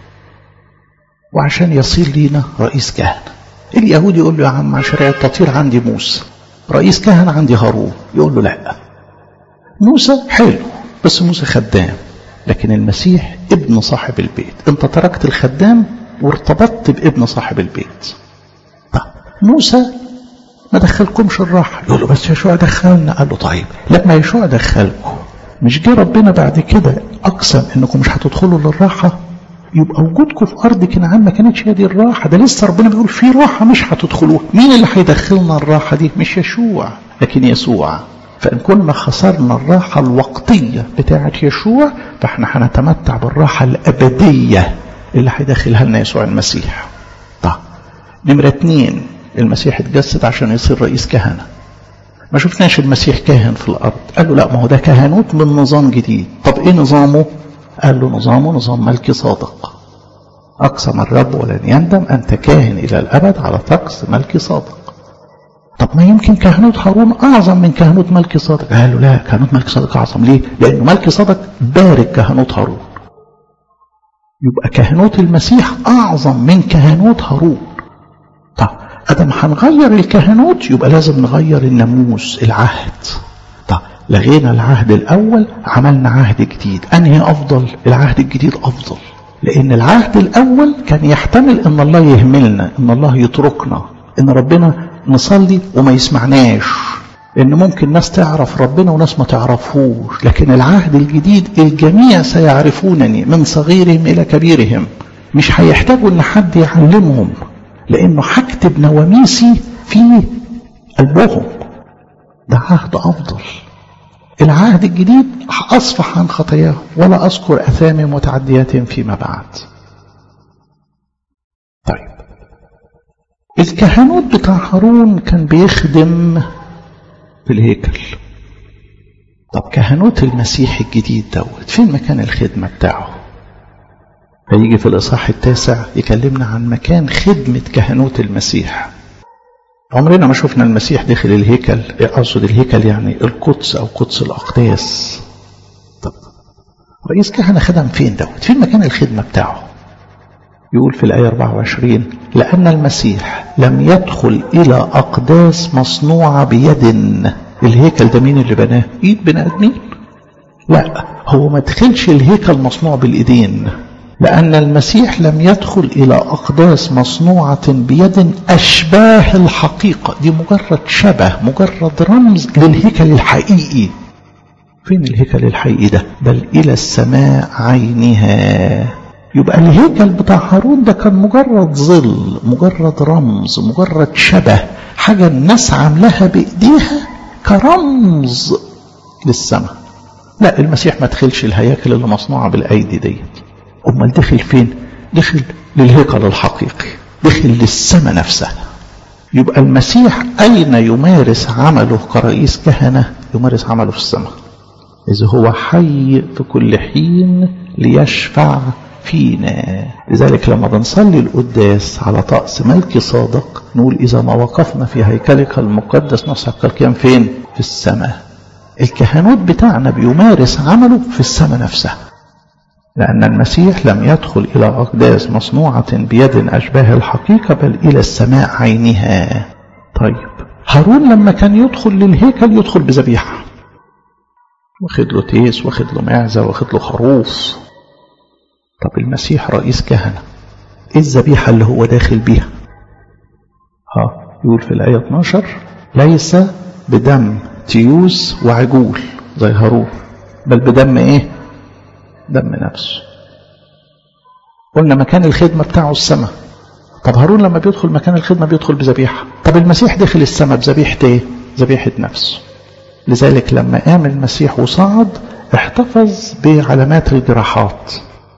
وعشان يصير لينا رئيس كهنة اليهودي يقول له يا عم شريعة التطهير عندي موسى رئيس كهنة عندي هارون يقول له لا موسى حلو بس موسى خدام لكن المسيح ابن صاحب البيت انت تركت الخدام وارتبطت بابن صاحب البيت طيب موسى ما دخلكمش الراحة يقول له بس يشوع دخلنا قال له طيب لما يشوع دخلكم مش جه ربنا بعد كده أقسم إنكم مش هتدخلوا للراحة يبقى وجودكم في أرض كنعان ما كانتش هي دي الراحة ده لسه ربنا بيقول في راحة مش هتدخلوها مين اللي هيدخلنا الراحة دي مش يشوع لكن يسوع فإن كنا خسرنا الراحة الوقتية بتاعة يشوع فإحنا هنتمتع بالراحة الأبدية اللي هيدخلها لنا يسوع المسيح طيب نمرة اتنين المسيح اتجسد عشان يصير رئيس كهنة ما شفناش المسيح كاهن في الأرض قال له لا ما هو ده كهنوت من نظام جديد طب إيه نظامه قال له نظامه نظام ملكي صادق أقسم الرب ولن يندم أنت كاهن إلى الأبد على طقس ملكي صادق طب ما يمكن كهنوت هارون أعظم من كهنوت ملكي صادق قال له لا كهنوت ملكي صادق أعظم ليه لأنه ملكي صادق بارك كهنوت هارون يبقى كهنوت المسيح أعظم من كهنوت هارون طب أدم هنغير الكهنوت يبقى لازم نغير الناموس العهد طب لغينا العهد الأول عملنا عهد جديد أنهي أفضل العهد الجديد أفضل لأن العهد الأول كان يحتمل أن الله يهملنا أن الله يتركنا أن ربنا نصلي وما يسمعناش ان ممكن ناس تعرف ربنا وناس ما تعرفوش لكن العهد الجديد الجميع سيعرفونني من صغيرهم الى كبيرهم مش هيحتاجوا ان حد يعلمهم لانه هكتب نواميسي في قلبهم ده عهد افضل العهد الجديد اصفح عن خطاياهم ولا اذكر اثامهم وتعدياتهم فيما بعد طيب الكهنوت بتاع هارون كان بيخدم في الهيكل طب كهنوت المسيح الجديد دوت فين مكان الخدمة بتاعه هيجي في الإصحاح التاسع يكلمنا عن مكان خدمة كهنوت المسيح عمرنا ما شفنا المسيح داخل الهيكل أقصد الهيكل يعني القدس أو قدس الأقداس طب رئيس كهنة خدم فين دوت فين مكان الخدمة بتاعه يقول في الآية 24 لأن المسيح لم يدخل إلى أقداس مصنوعة بيد الهيكل ده مين اللي بناه إيد بني آدمين لا هو ما دخلش الهيكل مصنوع بالإيدين لأن المسيح لم يدخل إلى أقداس مصنوعة بيد أشباه الحقيقة دي مجرد شبه مجرد رمز للهيكل الحقيقي فين الهيكل الحقيقي ده بل إلى السماء عينها يبقى الهيكل بتاع هارون ده كان مجرد ظل مجرد رمز مجرد شبه حاجة الناس عاملاها بإيديها كرمز للسماء لا المسيح ما دخلش الهياكل اللي مصنوعة بالأيدي ديت أمال دخل فين دخل للهيكل الحقيقي دخل للسماء نفسها يبقى المسيح أين يمارس عمله كرئيس كهنة يمارس عمله في السماء إذا هو حي في كل حين ليشفع فينا لذلك لما بنصلي القداس على طقس ملكي صادق نقول إذا ما وقفنا في هيكلك المقدس نصعد كالقيام فين في السماء الكهنوت بتاعنا بيمارس عمله في السماء نفسها لأن المسيح لم يدخل إلى أقداس مصنوعة بيد أشباه الحقيقة بل إلى السماء عينها طيب هارون لما كان يدخل للهيكل يدخل بذبيحة واخد له تيس واخد له معزة واخد له خروف طب المسيح رئيس كهنة ايه الذبيحة اللي هو داخل بيها ها يقول في الآية 12 ليس بدم تيوس وعجول زي هارون بل بدم ايه دم نفسه قلنا مكان الخدمة بتاعه السماء طب هارون لما بيدخل مكان الخدمة بيدخل بذبيحة طب المسيح دخل السماء بذبيحة ايه ذبيحة نفسه لذلك لما قام المسيح وصعد احتفظ بعلامات الجراحات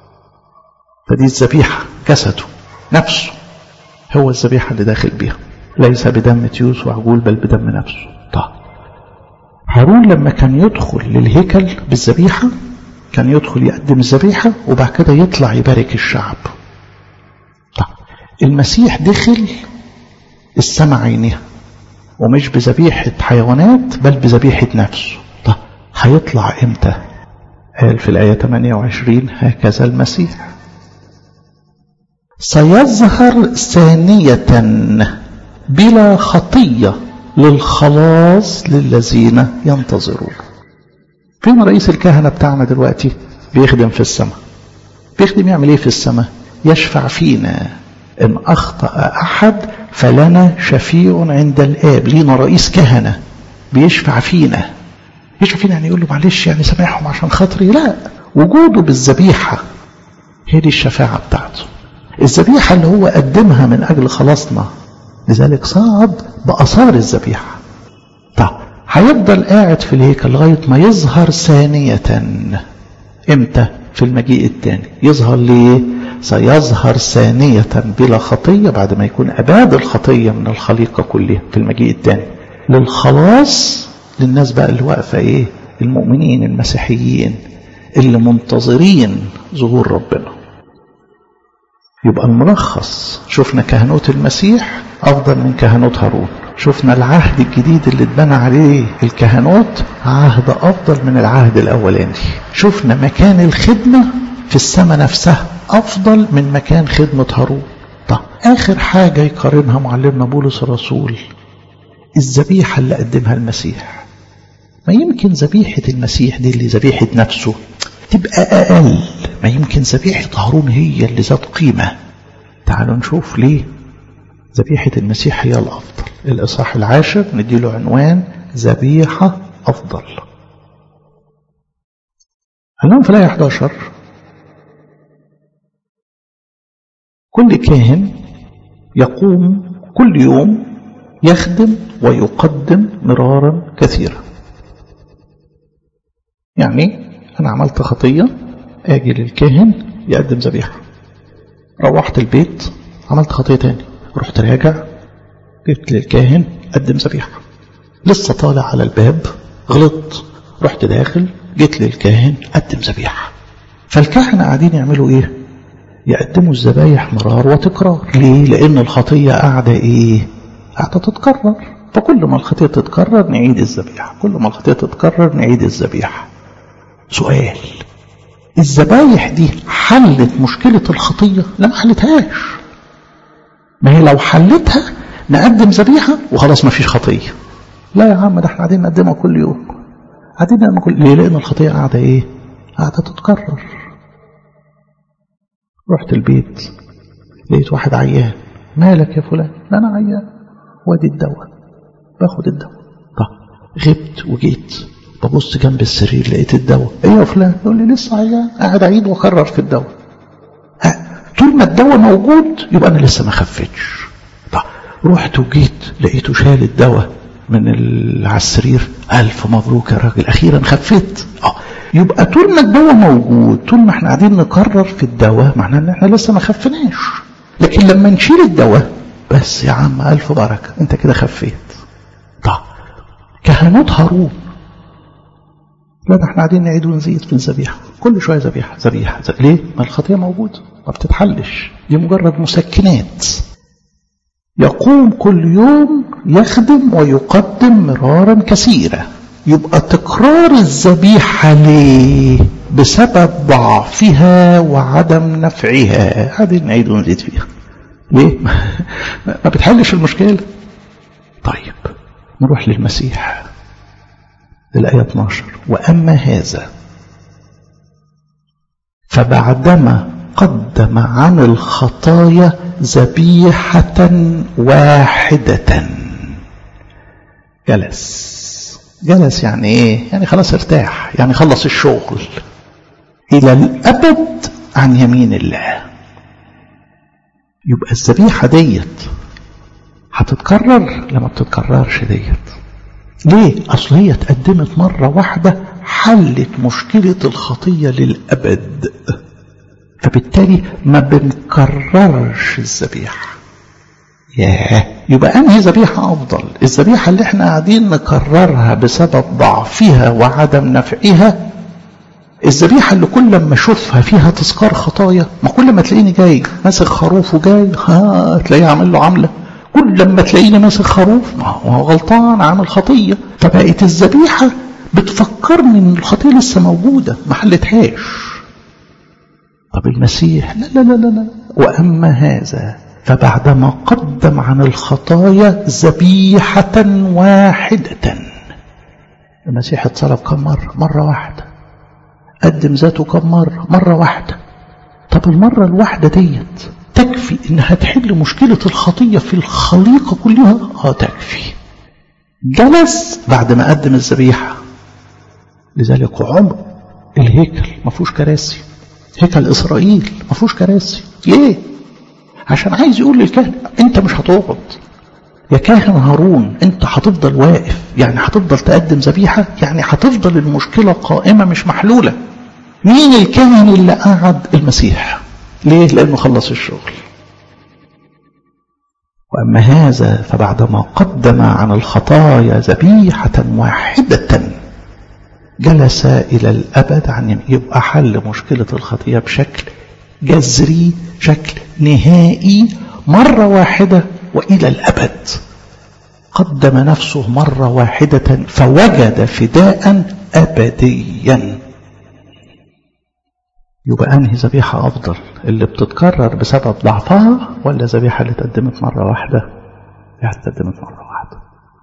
فدي الذبيحة جسده نفسه هو الذبيحة اللي داخل بيها ليس بدم تيوس وعجول بل بدم نفسه طيب هارون لما كان يدخل للهيكل بالذبيحة كان يدخل يقدم الذبيحة وبعد كده يطلع يبارك الشعب طيب المسيح دخل السماء عينها ومش بذبيحة حيوانات بل بذبيحة نفسه طيب هيطلع امتى قال في الآية 28 هكذا المسيح سيظهر ثانية بلا خطية للخلاص للذين ينتظرون فين رئيس الكهنة بتاعنا دلوقتي بيخدم في السماء بيخدم يعمل ايه في السماء يشفع فينا ان اخطأ احد فلنا شفيع عند الاب لينا رئيس كهنة بيشفع فينا يشفع فينا يعني يقول له معلش يعني سامحهم عشان خاطري لا وجوده بالذبيحة هي دي الشفاعة بتاعته الذبيحة اللي هو قدمها من أجل خلاصنا لذلك صعد بأثار الذبيحة طب هيفضل قاعد في الهيكل لغاية ما يظهر ثانية امتى في المجيء الثاني يظهر ليه سيظهر ثانية بلا خطية بعد ما يكون أباد الخطية من الخليقة كلها في المجيء الثاني للخلاص للناس بقى اللي واقفة ايه المؤمنين المسيحيين اللي منتظرين ظهور ربنا يبقى الملخص شفنا كهنوت المسيح أفضل من كهنوت هارون شفنا العهد الجديد اللي اتبنى عليه الكهنوت عهد أفضل من العهد الأولاني شفنا مكان الخدمة في السماء نفسها أفضل من مكان خدمة هارون طب آخر حاجة يقارنها معلمنا بولس الرسول الذبيحة اللي قدمها المسيح ما يمكن ذبيحة المسيح دي اللي ذبيحة نفسه تبقى أقل ما يمكن ذبيحة هارون هي اللي ذات قيمة تعالوا نشوف ليه ذبيحة المسيح هي الأفضل الإصحاح العاشر نديله عنوان ذبيحة أفضل قال لهم في الآية 11 كل كاهن يقوم كل يوم يخدم ويقدم مرارا كثيرا يعني أنا عملت خطية أجي للكاهن يقدم ذبيحة روحت البيت عملت خطية تاني رحت راجع جبت للكاهن قدم ذبيحة لسه طالع على الباب غلطت رحت داخل جيت للكاهن قدم ذبيحة فالكهنة قاعدين يعملوا ايه يقدموا الذبايح مرار وتكرار ليه لان الخطية قاعدة ايه قاعدة تتكرر فكل ما الخطية تتكرر نعيد الذبيحة كل ما الخطية تتكرر نعيد الذبيحة سؤال الذبايح دي حلت مشكلة الخطية لا ما حلتهاش ما هي لو حلتها نقدم ذبيحة وخلاص ما فيش خطية لا يا عم ده احنا قاعدين نقدمها كل يوم قاعدين نقدمها كل ليه لأن الخطية قاعدة ايه قاعدة تتكرر رحت البيت لقيت واحد عيان مالك يا فلان لا انا عيان وادي الدواء باخد الدواء طب غبت وجيت ببص جنب السرير لقيت الدواء ايه يا فلان يقول لي لسه عيان قاعد اعيد واكرر في الدواء طول ما الدواء موجود يبقى انا لسه ما خفتش طب رحت وجيت لقيته شال الدواء من على السرير الف مبروك يا راجل اخيرا خفيت اه يبقى طول ما الدواء موجود طول ما احنا قاعدين نكرر في الدواء معناه ان احنا لسه ما خفناش لكن لما نشيل الدواء بس يا عم الف بركه انت كده خفيت طب كهنوت هارون لا ده احنا قاعدين نعيد ونزيد في الذبيحه كل شويه ذبيحه ذبيحه ليه؟ ما الخطيه موجوده ما بتتحلش دي مجرد مسكنات يقوم كل يوم يخدم ويقدم مرارا كثيرا يبقى تكرار الذبيحة ليه بسبب ضعفها وعدم نفعها قاعدين نعيد ونزيد فيها ليه ما بتحلش المشكلة طيب نروح للمسيح الآية 12 وأما هذا فبعدما قدم عن الخطايا ذبيحة واحدة جلس جلس يعني ايه يعني خلاص ارتاح يعني خلص الشغل الى الابد عن يمين الله يبقى الذبيحة ديت هتتكرر لما بتتكررش ديت ليه اصل هي اتقدمت مرة واحدة حلت مشكلة الخطية للأبد فبالتالي ما بنكررش الذبيحة ياه يبقى انهي ذبيحة افضل الذبيحة اللي احنا قاعدين نكررها بسبب ضعفها وعدم نفعها الذبيحة اللي كل ما اشوفها فيها تذكار خطايا ما كل ما تلاقيني جاي ماسك خروف وجاي ها تلاقيه عامل له عملة كل لما تلاقيني ماسك خروف ما هو غلطان عامل خطية فبقت الذبيحة بتفكرني ان الخطية لسه موجودة ما حلتهاش طب المسيح لا لا لا لا, لا. وأما هذا فبعدما قدم عن الخطايا ذبيحة واحدة المسيح اتصلب كم مرة مرة واحدة قدم ذاته كم مرة مرة واحدة طب المرة الواحدة ديت تكفي انها تحل مشكلة الخطية في الخليقة كلها اه تكفي جلس بعد ما قدم الذبيحة لذلك عمر الهيكل ما فيهوش كراسي هيكل اسرائيل ما فيهوش كراسي ليه عشان عايز يقول للكاهن انت مش هتقعد يا كاهن هارون انت هتفضل واقف يعني هتفضل تقدم ذبيحه يعني هتفضل المشكله قائمه مش محلوله مين الكاهن اللي قعد المسيح ليه لانه خلص الشغل واما هذا فبعدما قدم عن الخطايا ذبيحه واحده جلس الى الابد عن يبقى حل مشكله الخطيه بشكل جذري شكل نهائي مرة واحدة وإلى الأبد قدم نفسه مرة واحدة فوجد فداء أبديا يبقى أنهي ذبيحة أفضل اللي بتتكرر بسبب ضعفها ولا ذبيحة اللي اتقدمت مرة واحدة اللي اتقدمت مرة واحدة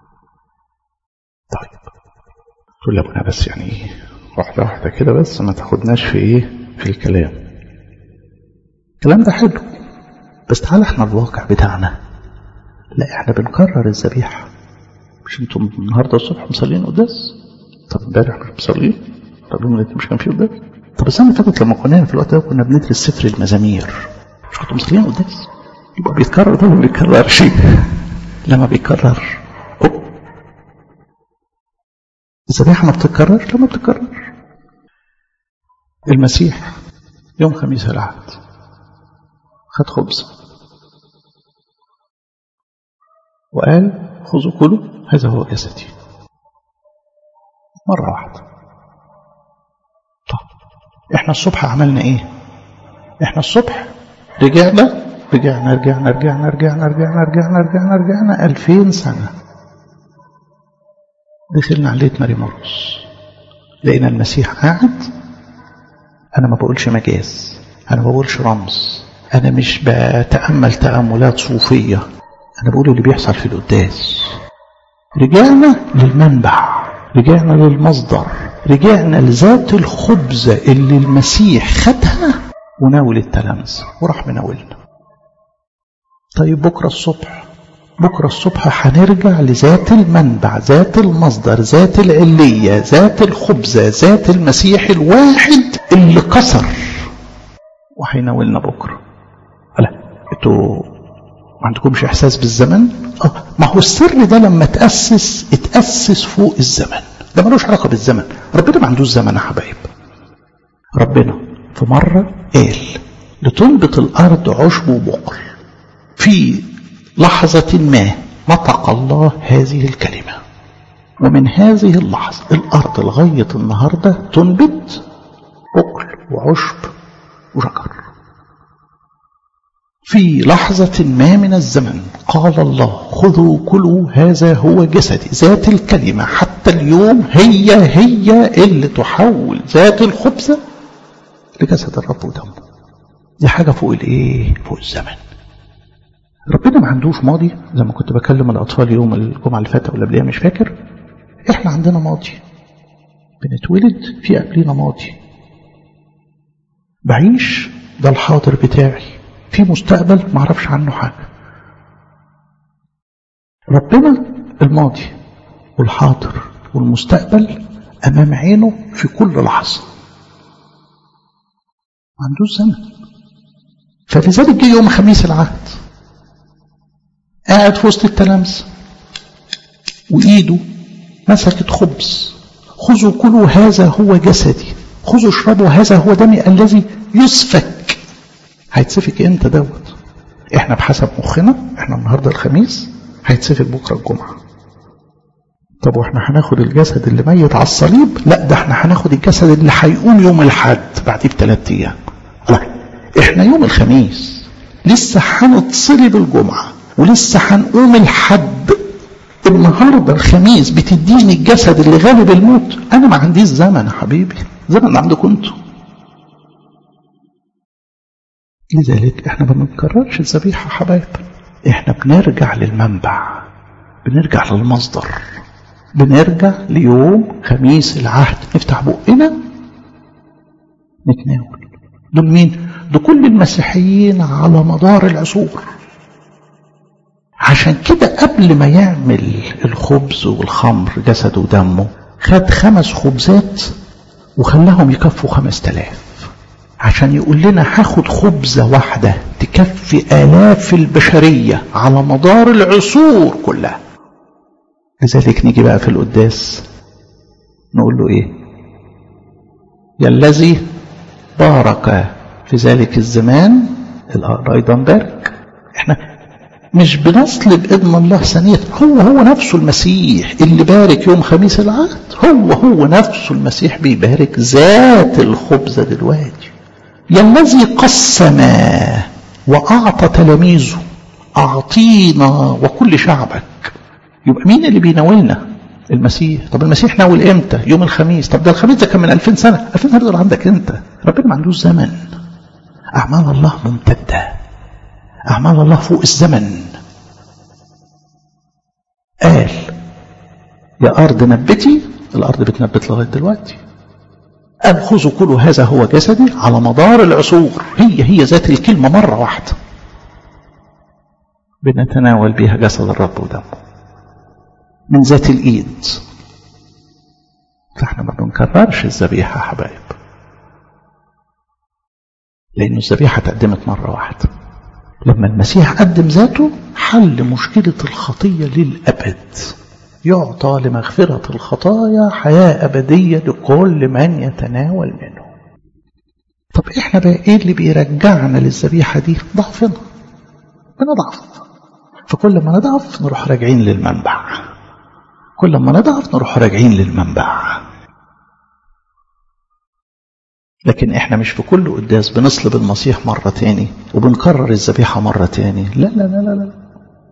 طيب تقول لي أبونا بس يعني واحدة واحدة كده بس ما تاخدناش في إيه في الكلام الكلام ده حلو بس تعالى احنا الواقع بتاعنا لا احنا بنكرر الذبيحة مش انتم النهارده الصبح مصلين قداس طب امبارح مش مصلين طب يوم الاثنين مش كان فيه قداس طب السنه اللي فاتت لما كنا في الوقت ده كنا بندرس سفر المزامير مش كنتوا مصلين قداس يبقى بيتكرر ده ما بيتكررش لما بيتكرر أوه. الذبيحه ما بتتكررش لما بتتكرر المسيح يوم خميس العهد خد خبز وقال خذوا كلوا هذا هو جسدي مرة واحدة طب احنا الصبح عملنا ايه احنا الصبح رجعنا رجعنا رجعنا رجعنا رجعنا رجعنا رجعنا رجعنا رجعنا ألفين سنة دخلنا على ماري مرقس لقينا المسيح قاعد أنا ما بقولش مجاز أنا ما بقولش رمز أنا مش بتأمل تأملات صوفية أنا بقول اللي بيحصل في القداس رجعنا للمنبع رجعنا للمصدر رجعنا لذات الخبزة اللي المسيح خدها وناول التلامذة وراح مناولنا طيب بكرة الصبح بكرة الصبح هنرجع لذات المنبع ذات المصدر ذات العلية ذات الخبزة ذات المسيح الواحد اللي كسر وهيناولنا بكرة لا انتوا ما عندكمش احساس بالزمن اه ما هو السر ده لما تاسس اتاسس فوق الزمن ده ملوش علاقه بالزمن ربنا ما عندوش زمن يا حبايب ربنا في مره قال لتنبت الارض عشب وبقل في لحظه ما نطق الله هذه الكلمه ومن هذه اللحظه الارض لغايه النهارده تنبت بقل وعشب وشجر في لحظة ما من الزمن قال الله خذوا كلوا هذا هو جسدي ذات الكلمة حتى اليوم هي هي اللي تحول ذات الخبزة لجسد الرب ودمه دي حاجة فوق الايه فوق الزمن ربنا ما عندوش ماضي زي ما كنت بكلم الأطفال يوم الجمعة اللي فاتت ولا قبلها مش فاكر احنا عندنا ماضي بنتولد في قبلنا ماضي بعيش ده الحاضر بتاعي في مستقبل ما اعرفش عنه حاجة ربنا الماضي والحاضر والمستقبل أمام عينه في كل لحظة ما عندوش زمن فلذلك جه يوم خميس العهد قاعد في وسط التلامذة وإيده مسكت خبز خذوا كلوا هذا هو جسدي خذوا اشربوا هذا هو دمي الذي يسفك هيتسفك امتى دوت احنا بحسب مخنا احنا النهارده الخميس هيتسفك بكره الجمعه طب واحنا هناخد الجسد اللي ميت على الصليب لا ده احنا هناخد الجسد اللي هيقوم يوم الحد بعديه بثلاث ايام لا احنا يوم الخميس لسه هنتصلب الجمعه ولسه هنقوم الحد النهارده الخميس بتديني الجسد اللي غالب الموت انا ما عنديش زمن يا حبيبي زمن عندكم انتوا لذلك احنا ما بنكررش الذبيحه يا حبايب احنا بنرجع للمنبع بنرجع للمصدر بنرجع ليوم خميس العهد نفتح بقنا نتناول دول مين دول كل المسيحيين على مدار العصور عشان كده قبل ما يعمل الخبز والخمر جسده ودمه خد خمس خبزات وخلاهم يكفوا خمس تلاف عشان يقول لنا هاخد خبزة واحدة تكفي آلاف البشرية على مدار العصور كلها لذلك نيجي بقى في القداس نقول له ايه يا الذي بارك في ذلك الزمان الآن أيضا بارك احنا مش بنصلب ابن الله ثانية هو هو نفسه المسيح اللي بارك يوم خميس العهد هو هو نفسه المسيح بيبارك ذات الخبزة دلوقتي يا الذي قسم وأعطى تلاميذه أعطينا وكل شعبك يبقى مين اللي بيناولنا المسيح طب المسيح ناول امتى يوم الخميس طب ده الخميس ده كان من 2000 سنة 2000 سنة دول عندك انت ربنا ما عندوش زمن أعمال الله ممتدة أعمال الله فوق الزمن قال يا أرض نبتي الأرض بتنبت لغاية دلوقتي قال خذوا كل هذا هو جسدي على مدار العصور هي هي ذات الكلمة مرة واحدة بنتناول بها جسد الرب ودمه من ذات الإيد فاحنا ما بنكررش الذبيحة يا حبايب لأن الذبيحة اتقدمت مرة واحدة لما المسيح قدم ذاته حل مشكلة الخطية للأبد يعطى لمغفرة الخطايا حياة أبدية لكل من يتناول منه طب احنا بقى ايه اللي بيرجعنا للذبيحة دي ضعفنا بنضعف فكل ما نضعف نروح راجعين للمنبع كل ما نضعف نروح راجعين للمنبع لكن احنا مش في كل قداس بنصلب المسيح مرة تاني وبنكرر الذبيحة مرة تاني لا لا لا لا, لا.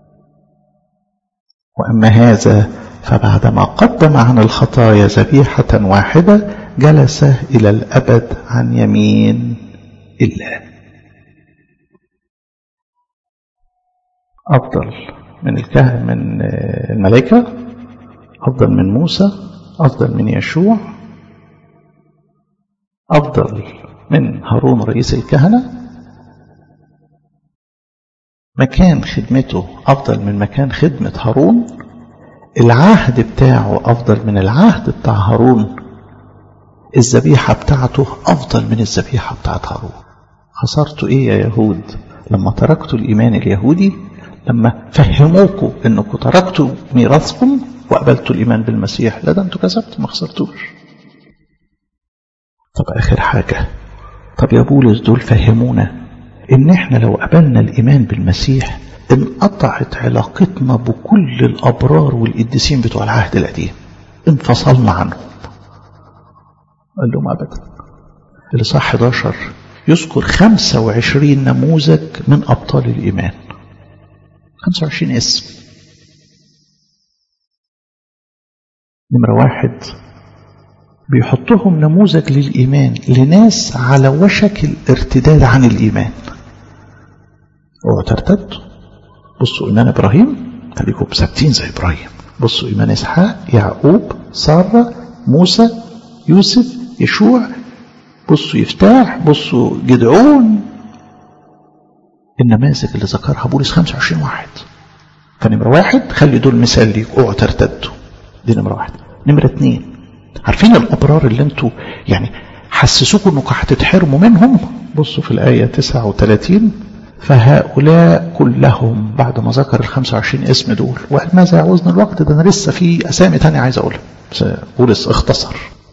وأما هذا فبعدما قدم عن الخطايا ذبيحة واحدة جلس إلى الأبد عن يمين الله أفضل من الكهن من الملائكة أفضل من موسى أفضل من يشوع أفضل من هارون رئيس الكهنة مكان خدمته أفضل من مكان خدمة هارون العهد بتاعه أفضل من العهد بتاع هارون الذبيحة بتاعته أفضل من الذبيحة بتاعت هارون خسرتوا إيه يا يهود لما تركتوا الإيمان اليهودي لما فهموكوا أنكم تركتوا ميراثكم وقبلتوا الإيمان بالمسيح لا ده أنتوا كسبتوا ما خسرتوش طب آخر حاجة طب يا بولس دول فهمونا إن إحنا لو قبلنا الإيمان بالمسيح انقطعت علاقتنا بكل الأبرار والقديسين بتوع العهد القديم انفصلنا عنهم قال لهم أبدا الإصحاح 11 يذكر 25 نموذج من أبطال الإيمان 25 اسم نمرة واحد بيحطهم نموذج للإيمان لناس على وشك الارتداد عن الإيمان اوعوا ترتدوا بصوا إيمان إبراهيم خليكم ثابتين زي إبراهيم بصوا إيمان إسحاق يعقوب سارة موسى يوسف يشوع بصوا يفتاح بصوا جدعون النماذج اللي ذكرها بولس 25 واحد فنمرة واحد خلي دول مثال ليك اوعوا ترتدوا دي نمرة واحد نمرة اتنين عارفين الأبرار اللي انتوا يعني حسسوكم انكم هتتحرموا منهم بصوا في الآية 39 فهؤلاء كلهم بعد ما ذكر ال 25 اسم دول وقال ماذا يعوزنا الوقت ده انا لسه في اسامي تانية عايز اقولها بس بولس اختصر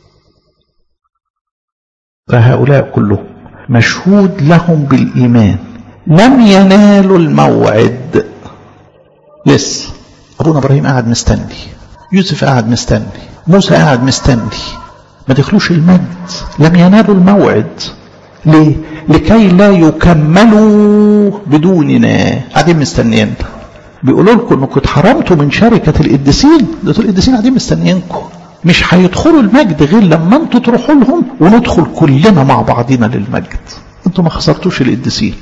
فهؤلاء كلهم مشهود لهم بالإيمان لم ينالوا الموعد لسه أبونا إبراهيم قاعد مستني يوسف قاعد مستني موسى قاعد مستني ما دخلوش المجد لم ينالوا الموعد ليه لكي لا يكملوا بدوننا قاعدين مستنيين بيقولوا لكم انكم اتحرمتوا من شركة القديسين ده القديسين قاعدين مستنيينكم مش هيدخلوا المجد غير لما انتوا تروحوا لهم وندخل كلنا مع بعضنا للمجد انتوا ما خسرتوش القديسين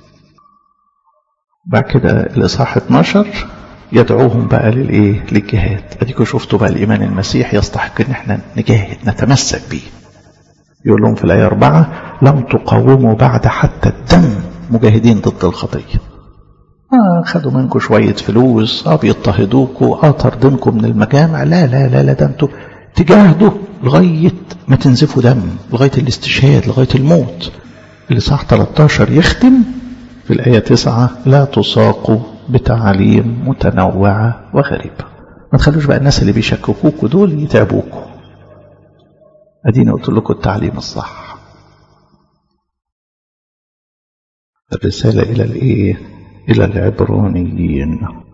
بعد كده الاصحاح 12 يدعوهم بقى للايه للجهاد اديكم شفتوا بقى الايمان المسيح يستحق ان احنا نجاهد نتمسك بيه يقول لهم في الايه 4 لم تقاوموا بعد حتى الدم مجاهدين ضد الخطيه آه خدوا منكم شوية فلوس اه بيضطهدوكوا اه طردنكم من المجامع لا لا لا لا ده انتوا تجاهدوا لغاية ما تنزفوا دم لغاية الاستشهاد لغاية الموت اللي صح 13 يختم في الآية 9 لا تساقوا بتعاليم متنوعة وغريبة ما تخلوش بقى الناس اللي بيشككوكوا دول يتعبوكوا اديني قلت لكم التعليم الصح الرسالة إلى الإيه؟ إلى العبرانيين